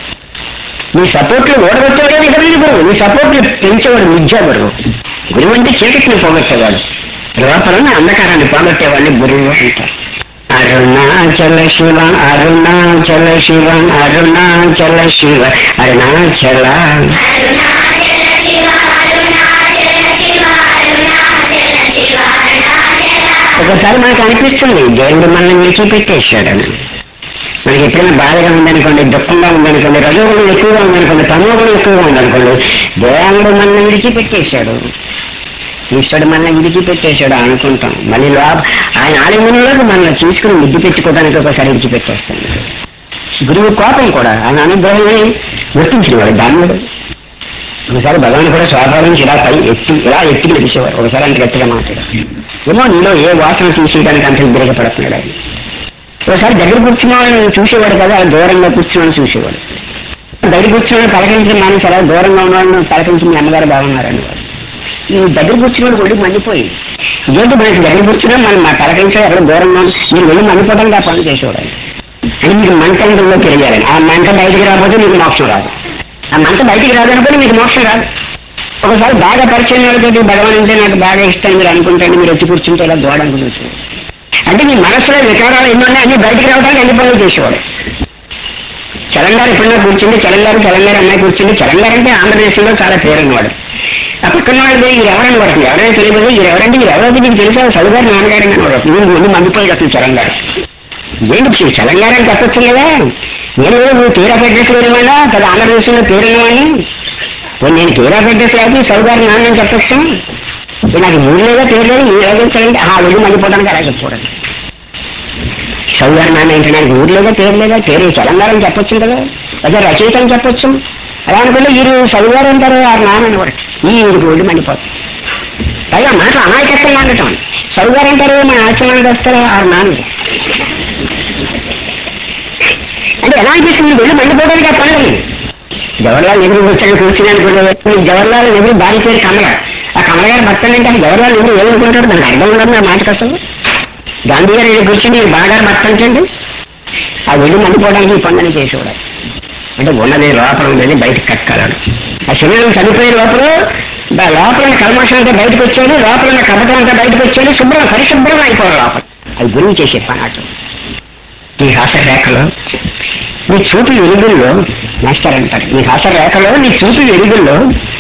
నీ సపోర్ట్లు ఓడగొట్టేవాడే నిజమైన గురువు నీ సపోర్ట్లు పెంచేవాడు నిజ గురువు గురువు అంటే చీకటిని పోగొట్టేవాడు లోపల ఉన్న అంధకారాన్ని పోగొట్టేవాడిని గురువు అంటారు అరుణాచల శివ అరుణాచల శివ అరుణాచల శివ అరుణాచల ఒకసారి మనకు అనిపిస్తుంది దేవుడు మనల్ని విడిచిపెట్టేశాడని మనకి ఎప్పుడైనా బాధగా ఉందనుకోండి దుఃఖంగా ఉందనుకోండి రజోగుణం ఎక్కువగా ఉందనుకోండి తమోగుణం ఎక్కువగా ఉందనుకోండి దేవుడు మనల్ని విడిచిపెట్టేశాడు ఈశ్వరుడు మనల్ని విడిచిపెట్టేశాడు అనుకుంటాం మళ్ళీ లోప ఆయన ఆలింగంలోకి మనల్ని తీసుకుని ముద్దు పెట్టుకోవడానికి ఒకసారి విడిచిపెట్టేస్తాం గురువు కోపం కూడా ఆయన అనుగ్రహాన్ని గుర్తించినవాడు దాన్ని ఒకసారి భగవాన్ కూడా స్వాభావం నుంచి ఇలా పై ఎత్తి ఇలా ఎత్తి పిలిచేవారు ఒకసారి అంత గట్టిగా మాట్లాడారు ఏమో నీలో ఏ వాసన తీసేయడానికి అంత ఉద్రేకపడుతున్నాడు ఆయన ఒకసారి దగ్గర కూర్చున్నామని చూసేవాడు కదా దూరంగా కూర్చున్నామని చూసేవాడు దగ్గర కూర్చున్నాడు పలకరించిన మానేసి అలా దూరంగా ఉన్నవాడిని పలకరించి మీ అమ్మగారు బాగున్నారని నువ్వు దగ్గర కూర్చున్నాడు ఒళ్ళు మండిపోయి ఇదేంటి మనకి దగ్గర కూర్చున్నా మనం మా పలకరించే ఎక్కడ దూరంగా ఉంది. మీరు వెళ్ళి మండిపోవడానికి ఆ పని చేసేవాడు ఆయన. అని మీకు మంటంలో తెలియాలని ఆ మంట బయటికి రాకపోతే మీకు మోక్షం రాదు ఆ మంట బయటికి రాదనుకుంటే మీకు మోక్షం రాదు ఒకసారి బాగా పరిచయం వాళ్ళతో భగవాన్ అంటే నాకు బాగా ఇష్టం మీరు అనుకుంటే మీరు వచ్చి కూర్చుంటే ఇలా దూడ అనుకుంటుంది అంటే మీ మనసులో వికారాలు ఎన్ని ఉన్నాయి అన్ని బయటికి రావడానికి అన్ని పనులు చేసేవాడు చలంగారు ఎప్పుడన్నా కూర్చుంది చలంగారు చలంగారు అమ్మాయి కూర్చుంది చలంగారు అంటే ఆంధ్రప్రదేశ్లో చాలా పేరున్నవాడు ఆ పక్కన వాళ్ళు మీరు ఎవరైనా పడుతుంది ఎవరైనా తెలియదు మీరు ఎవరంటే మీరు ఎవరైతే మీకు తెలుసా చదువుగారు నాన్నగారు అని వాడు మీరు ముందు మండిపోయి అసలు చలంగారు ఏంటి చలంగారు అని చెప్పొచ్చు కదా నేను నువ్వు తీరా అడ్రస్ లేనివాడా కదా ఆంధ్రప్రదేశ్లో పేరున్నవాడిని పోనీ నేను తీరా అడ్రస్ లేకపోతే చదువుగారు నాన్న అని చెప్పొచ్చు సో నాకు మూడు లేదా పేరు లేదు ఈ వేగించాలంటే ఆ వెళ్ళి మండిపోవడానికి అలా చెప్పుకోవడం చౌగారు నాన్న ఏంటి నాకు ఊరు లేదా పేరు లేదా పేరు చలంగారు అని చెప్పొచ్చు కదా అదే రచయిత అని చెప్పొచ్చు అలా అనుకుంటే వీరు చదువుగారు అంటారు ఆ నాన్న అని కూడా ఈ వీరికి ఒళ్ళు మండిపోతుంది పైగా మాట అమాయకత్వంగా ఉండటం చదువుగారు అంటారు మన ఆశ్రమానికి వస్తారు ఆ నాన్న అంటే ఎలా అనిపిస్తుంది వెళ్ళి మండిపోవడానికి ఆ పనులు జవహర్లాల్ నెహ్రూ వచ్చాడు కూర్చున్నాను కూడా జవహర్లాల్ నెహ్రూ భార్య పేరు కమల ఆ కమల గారు భర్త అంటే ఆ జవహర్లాల్ నెహ్రూ ఏమనుకుంటాడు దానికి అర్థం ఉండదు నా మాటకు అసలు గాంధీ గారు ఇక్కడ కూర్చుని బాగా భర్త అంటే ఆ వెళ్ళి మండిపోవడానికి ఈ పనులని చేసేవాడు అంటే ఉన్నది లోపల ఉండేది బయటకు కక్కాలను ఆ శరీరం చనిపోయే లోపల దా- లోపల ఉన్న కల్మషం అంతా బయటకు వచ్చేది లోపల ఉన్న కపటం అంతా బయటకు వచ్చేది శుభ్రం పరిశుభ్రం అయిపోవాలి లోపల అది గురువు చేసే పని అటు నీ హాస రేఖలో నీ చూపు వెలుగుల్లో మాస్టర్ అంటారు నీ హాస రేఖలో నీ చూపు వెలుగుల్లో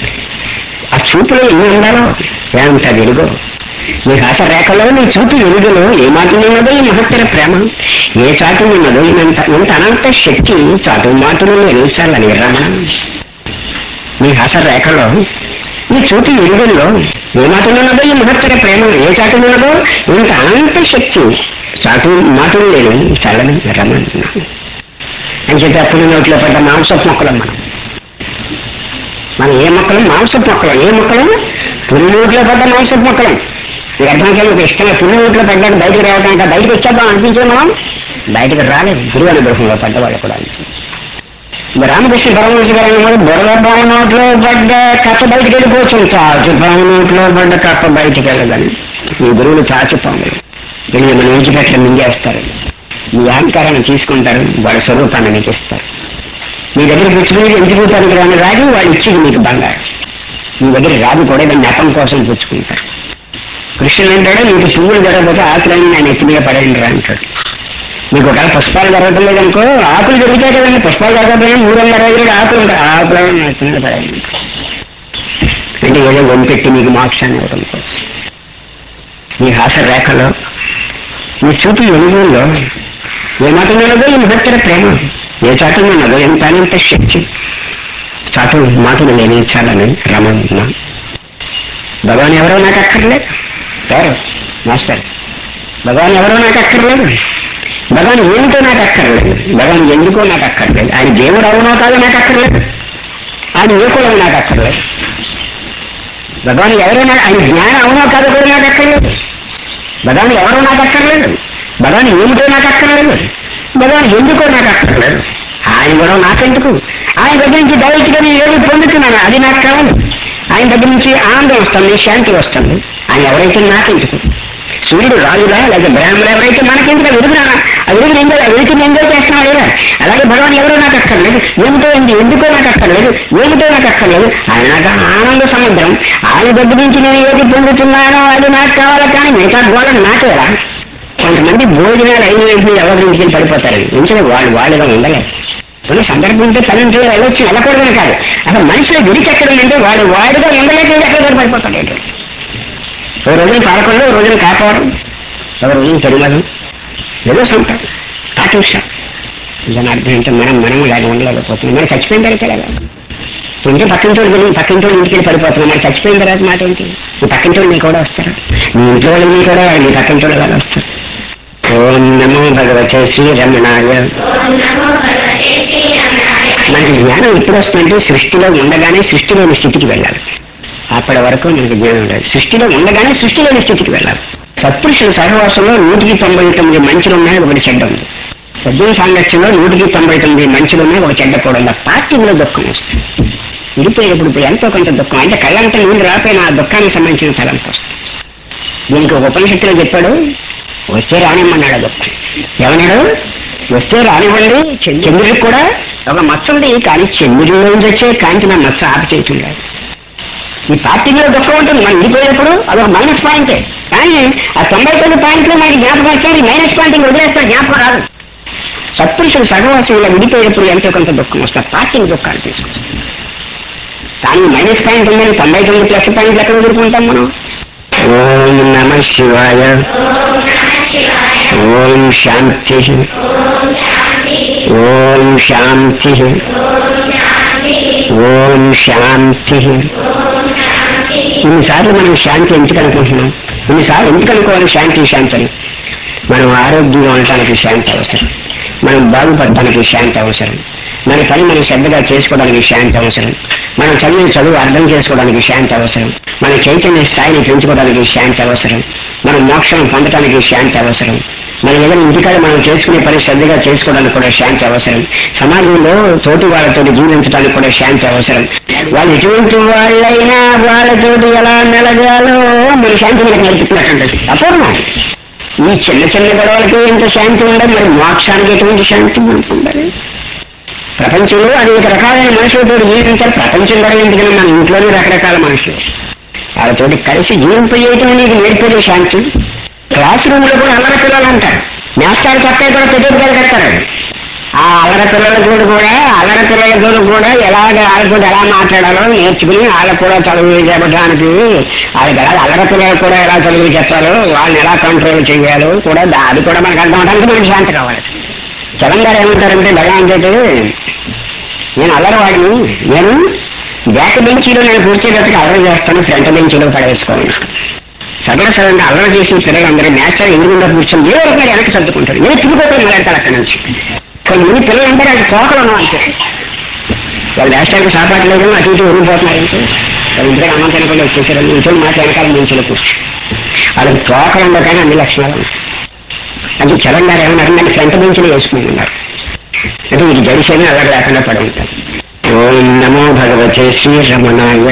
ఆ చూపులో ఎన్ని ఉండాలో ఎంత వెలుగు నీ హాస రేఖలో నీ చూపు వెలుగులో ఏ మాటలు ఉన్నదో ఈ మహత్తర ప్రేమ ఏ చాటు ఉన్నదో ఇంత ఇంత అనంత శక్తి చాటు మాటలు వెలిగించాలని రమణ నీ హాస రేఖలో నీ చూపు వెలుగుల్లో ఏ మాటలు ఉన్నదో ఈ మహత్తర ప్రేమ ఏ చాటు ఉన్నదో ఇంత అనంత శక్తి చాటు మాటలు లేని చల్లని రమణ అని చెప్పి అప్పుడు నోట్లో పడ్డ మాంసపు మొక్కలం మనం మనం ఏ మొక్కలు మాంసపు మొక్కలు ఏ మొక్కలు పులి నోట్లో పడ్డ మాంసపు మొక్కలం మీకు అర్థం కాదు ఒక ఇష్టంగా పులి నోట్లో పడ్డాక బయటకు రావడానికి బయటకు వచ్చేద్దాం అనిపించేది మనం బయటకు రాలేదు గురువు అనుగ్రహంలో పడ్డ వాళ్ళు కూడా అనిపించింది ఇప్పుడు రామకృష్ణ పరమహంస గారు అన్నమాట బుర్ర బావ నోట్లో పడ్డ కప్ప బయటకు వెళ్ళిపోవచ్చు చాచు పాము నోట్లో పడ్డ కప్ప బయటకు వెళ్ళదని ఈ గురువులు చాచు పాము వీళ్ళు మనం విడిచిపెట్టడం మింగేస్తారు మీ అహంకారాన్ని తీసుకుంటారు వాళ్ళ స్వరూపాన్ని మీకు ఇస్తారు మీ దగ్గర పుచ్చుకుని ఎంచుకుంటానికి రాని రాజు వాళ్ళు ఇచ్చేది మీకు బంగారం మీ దగ్గర రాజు కూడా దాన్ని నెపం కోసం పుచ్చుకుంటారు కృష్ణుడు అంటాడు మీకు పువ్వులు జరగకపోతే ఆకులన్నీ ఆయన ఎత్తి మీద పడేయండి రా అంటాడు మీకు ఒకవేళ పుష్పాలు జరగటం లేదనుకో ఆకులు దొరుకుతాయి కదండి పుష్పాలు జరగకపోయినా మూడు వందల అరవై ఏడు ఆకులు ఉంటాయి ఆ ఆకులను నా ఎత్తి మీద పడేయండి అంటే ఏదో వంపెట్టి మీకు మోక్షాన్ని ఇవ్వడం కోసం మీ హాస రేఖలో మీ చూపు వెలుగులో ఏ మాట ఉన్నదో ఈ మహత్తర ప్రేమ ఏ చాటు ఉన్నదో ఎంత అనంత శక్తి చాటు మాటలు లేనించాలని రమణ భగవాన్ ఎవరో నాకు అక్కర్లేదు ఎవరు మాస్టర్ భగవాన్ ఎవరో నాకు అక్కర్లేదు భగవాన్ ఏమిటో నాకు అక్కర్లేదు భగవాన్ ఎందుకో నాకు అక్కర్లేదు ఆయన దేవుడు అవునో కాదో నాకు అక్కర్లేదు ఆయన ఏ కులం నాకు అక్కర్లేదు భగవాన్ ఎవరో నాకు ఆయన జ్ఞానం అవునో కాదో కూడా నాకు అక్కర్లేదు భగవాన్ ఎవరో నాకు అక్కర్లేదు భగవాన్ ఏమిటో నాకు అక్కర్లేదు భగవాన్ ఎందుకో నాకు అక్కర్లేదు ఆయన కూడా నాకెందుకు ఆయన దగ్గర నుంచి డైరెక్ట్గా నేను ఏమి పొందుతున్నాను అది నాకు కావాలి ఆయన దగ్గర నుంచి ఆనందం వస్తుంది శాంతి వస్తుంది ఆయన ఎవరైతే నాకెందుకు సూర్యుడు రాజులా లేదా బ్రాహ్మణులు ఎవరైతే మనకెందుకు వెలుగురానా ఆ వెలుగుని ఎంజాయ్ ఆ వెలుగుని ఎంజాయ్ చేస్తున్నాం లేదా అలాగే భగవాన్ ఎవరో నాకు అక్కర్లేదు ఏమిటో ఏంటి ఎందుకో నాకు అక్కర్లేదు ఏమిటో నాకు అక్కర్లేదు ఆయన నాకు ఆనంద సముద్రం ఆయన దగ్గర నుంచి నేను ఏది పొందుతున్నానో అది నాకు కావాలి కానీ మిగతా గోళం నాకేలా కొంతమంది భోజనాలు అయిన వెంటనే ఎవరి ఇంటికి వెళ్ళి పడిపోతారు ఎందుకంటే వాళ్ళు వాళ్ళుగా ఉండలేరు కొన్ని సందర్భం ఉంటే తన ఇంట్లో వెళ్ళొచ్చు వెళ్ళకూడదని కాదు అసలు మనిషిలో విడికి ఎక్కడ ఉందంటే వాడు వాడుగా ఉండలేక ఎక్కడ కూడా పడిపోతాడు ఓ రోజున పాలకొండ ఓ రోజున కాపాడు ఒక రోజున తిరుమల ఏదో సంతాం కాటుషా దాని అర్థం ఏంటంటే మనం మనం ఇలాగ ఉండలేకపోతున్నాం మనం చచ్చిపోయిన తర్వాత ఎలా ఇంటి పక్కింటోడు వెళ్ళి పక్కింటోడు ఇంటికి వెళ్ళి పడిపోతున్నాం మరి చచ్చిపోయిన తర్వాత మాట ఏంటి నీ పక్కింటోడు నీ కూడా వస్తారు నీ ఇంట్లో వాళ్ళు నీ కూడా నీ పక్కింటోడు వాళ్ళు వస్తారు ఓం నమో భగవతే శ్రీరమణాయ మనకి జ్ఞానం ఎప్పుడు వస్తుందంటే సృష్టిలో ఉండగానే సృష్టిలోని స్థితికి వెళ్ళాలి అప్పటి వరకు మనకి జ్ఞానం లేదు సృష్టిలో ఉండగానే సృష్టిలోని స్థితికి వెళ్ళాలి సత్పురుషుల సహవాసంలో నూటికి తొంభై తొమ్మిది మంచులు ఉన్నాయి ఒకటి చెడ్డ ఉంది సద్గుణ సాంగత్యంలో నూటికి తొంభై తొమ్మిది మంచులు ఉన్నాయి ఒక చెడ్డ కూడా ఉంది పార్టీలో దుఃఖం వస్తుంది విడిపోయేటప్పుడు ఇప్పుడు ఎంతో కొంత దుఃఖం అంటే కళ్ళంతా నీళ్ళు రాపోయిన ఆ దుఃఖానికి సంబంధించిన తలంపు వస్తుంది దీనికి ఒక ఉపనిషత్తులో చెప్పాడు వస్తే రానిమ్మన్నాడు ఆ దుఃఖం ఏమన్నాడు వస్తే రానివ్వండి చంద్రుడికి కూడా ఒక మచ్చ ఉంది కానీ చంద్రుడిలోంచి వచ్చే కాంతి నా మచ్చ ఆపి చేయటం లేదు ఈ పార్టీలో దుఃఖం ఉంటుంది మనం విడిపోయేటప్పుడు అదొక మైనస్ పాయింటే కానీ ఆ తొంభై తొమ్మిది పాయింట్లు మనకి జ్ఞాపకం వచ్చేది మైనస్ పాయింట్ ఇంక వదిలేస్తే జ్ఞాపకం రాదు సత్పురుషులు సహవాసంలో విడిపోయేటప్పుడు ఎంతో కొంత దుఃఖం వస్తుంది పార్టీని దుఃఖాలు తీసుకొస్తుంది కానీ మైనస్ పాయింట్ ఉందని తొంభై తొమ్మిది ప్లస్ పాయింట్లు ఎక్కడ వదులుకుంటాం మనం ఓం నమ శివాయ ఓం శాంతి ఓం శాంతి ఓం శాంతి ఇన్నిసార్లు మనం శాంతి ఎందుకు అనుకుంటున్నాం ఇన్నిసార్లు ఎందుకు అనుకోవాలి శాంతి శాంతి అని మనం ఆరోగ్యంగా ఉండటానికి శాంతి అవసరం మనం బాగుపడటానికి శాంతి అవసరం మన పని మనం శ్రద్ధగా చేసుకోవడానికి శాంతి అవసరం మనం చదివిన చదువు అర్థం చేసుకోవడానికి శాంతి అవసరం మన చైతన్య స్థాయిని పెంచుకోవడానికి శాంతి అవసరం మనం మోక్షం పొందడానికి శాంతి అవసరం మన ఏదైనా ఇంటికాడ మనం చేసుకునే పని శ్రద్ధగా చేసుకోవడానికి కూడా శాంతి అవసరం సమాజంలో తోటి వాళ్ళతో జీవించడానికి కూడా శాంతి అవసరం వాళ్ళు ఎటువంటి వాళ్ళైనా వాళ్ళతోటి ఎలా మెలగాలో మీరు శాంతి మీకు నేర్పుతున్నట్టు అపూర్వం ఈ చిన్న చిన్న గొడవలకి ఎంత శాంతి ఉండదు మరి మోక్షానికి ఎటువంటి శాంతి మనకు ఉండాలి ప్రపంచంలో అనేక రకాలైన మనుషులతో జీవించారు ప్రపంచం కూడా ఎందుకని మన ఇంట్లోనే రకరకాల మనుషులు వాళ్ళతోటి కలిసి జీవింపజేయటం నీకు నేర్పేది శాంతి క్లాస్ రూమ్ లో కూడా అల్లరి పిల్లలు అంటారు మాస్టర్ చక్కా కూడా పెద్దలు కడతారు ఆ అల్లరి పిల్లలతో కూడా అల్లరి పిల్లలతో కూడా ఎలాగ వాళ్ళతో ఎలా మాట్లాడాలో నేర్చుకుని వాళ్ళకు కూడా చదువు చెప్పడానికి వాళ్ళకి ఎలా అల్లరి పిల్లలకు కూడా ఎలా చదువులు చెప్పాలో వాళ్ళని ఎలా కంట్రోల్ చేయాలో కూడా దా- అది కూడా మనకు అర్థం అవడానికి మనకి శాంతి కావాలి చలం గారు ఏమంటారంటే భగవాన్ తోటి నేను అల్లరివాడిని నేను బ్యాక్ బెంచీలో నేను కూర్చోగట్టుకు అల్లరి చేస్తాను ఫ్రంట్ బెంచీలో పడవేసుకోవాలి సగల సగంగా అల్లరి చేసిన పిల్లలందరూ మాస్టర్ ఎదురుగుండా కూర్చొని ఏ రకంగా వెనక్కి సర్దుకుంటారు నేను తిరిగిపోతాను మాట్లాడతాను అక్కడి నుంచి కొంతమంది పిల్లలందరూ అది తోకలు ఉన్నాం అంతే వాళ్ళు మాస్టర్కి సాపాటు లేదు అటు ఇటు ఉరిగిపోతున్నారంటే వాళ్ళు ఇంటికి అన్నం తినకుండా వచ్చేసారు ఇంట్లో మాట వెనకాల బెంచీలో కూర్చో వాళ్ళకి తోకలు ఉండవు కానీ అన్ని లక్షణాలు ఉన్నాయి అది చలం గారు ఏమన్నారు నన్ను ఫ్రంట్ బెంచ్లో వేసుకుంటున్నారు అంటే ఇది గడిచేది అల్లరి లేకుండా పడి ఉంటారు ఓం నమో భగవతే శ్రీరమణాయ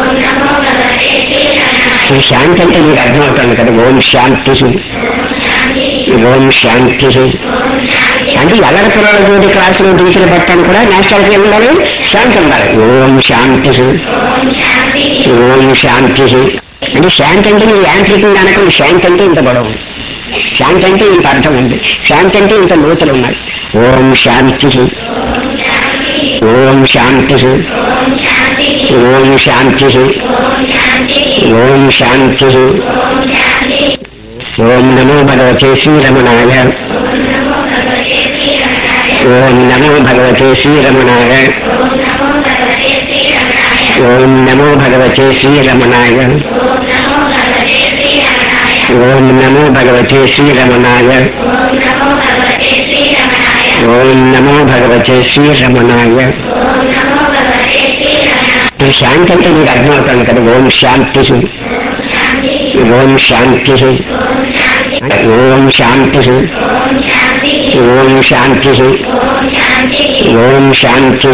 ఈ శాంతి అంటే మీకు అర్థమవుతుంది కదా ఓం శాంతి ఓం శాంతి అంటే ఎల్లరి పిల్లలతోటి క్లాసులో టీచర్ పట్టాను కూడా నేషనల్కి ఏం ఉండాలి శాంతి ఉండాలి ఓం శాంతి ఓం శాంతి అంటే శాంతి అంటే నువ్వు యాంత్రికంగా అనక శాంతి అంటే ఇంత గొడవ ఉంది. శాంతి అంటే ఇంత అర్థం ఉంది శాంతి అంటే ఇంత లోతులు ఉన్నాయి ఓం శాంతి ఓం శాంతి ఓం శాంతి ఓం శాంతి ఓం నమో భగవతే శ్రీరమణాయ ఓం నమో భగవతే శ్రీరమణాయ ఓం నమో భగవతే శ్రీరమణాయ ఓం నమో భగవతే శ్రీరమణాయ ఓం నమో భగవతే శ్రీరమణాయ ఈ శాంతి అంటే మీకు అర్థమవుతుంది కదా ఓం శాంతి ఓం శాంతి ఓం శాంతి ఓం శాంతి ఓం శాంతి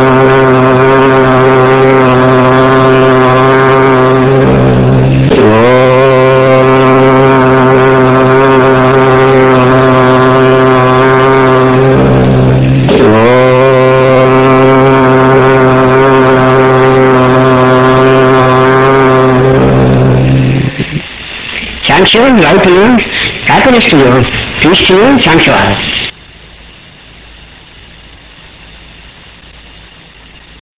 ఓం thanks you love to you happiness to you peace to you thanks you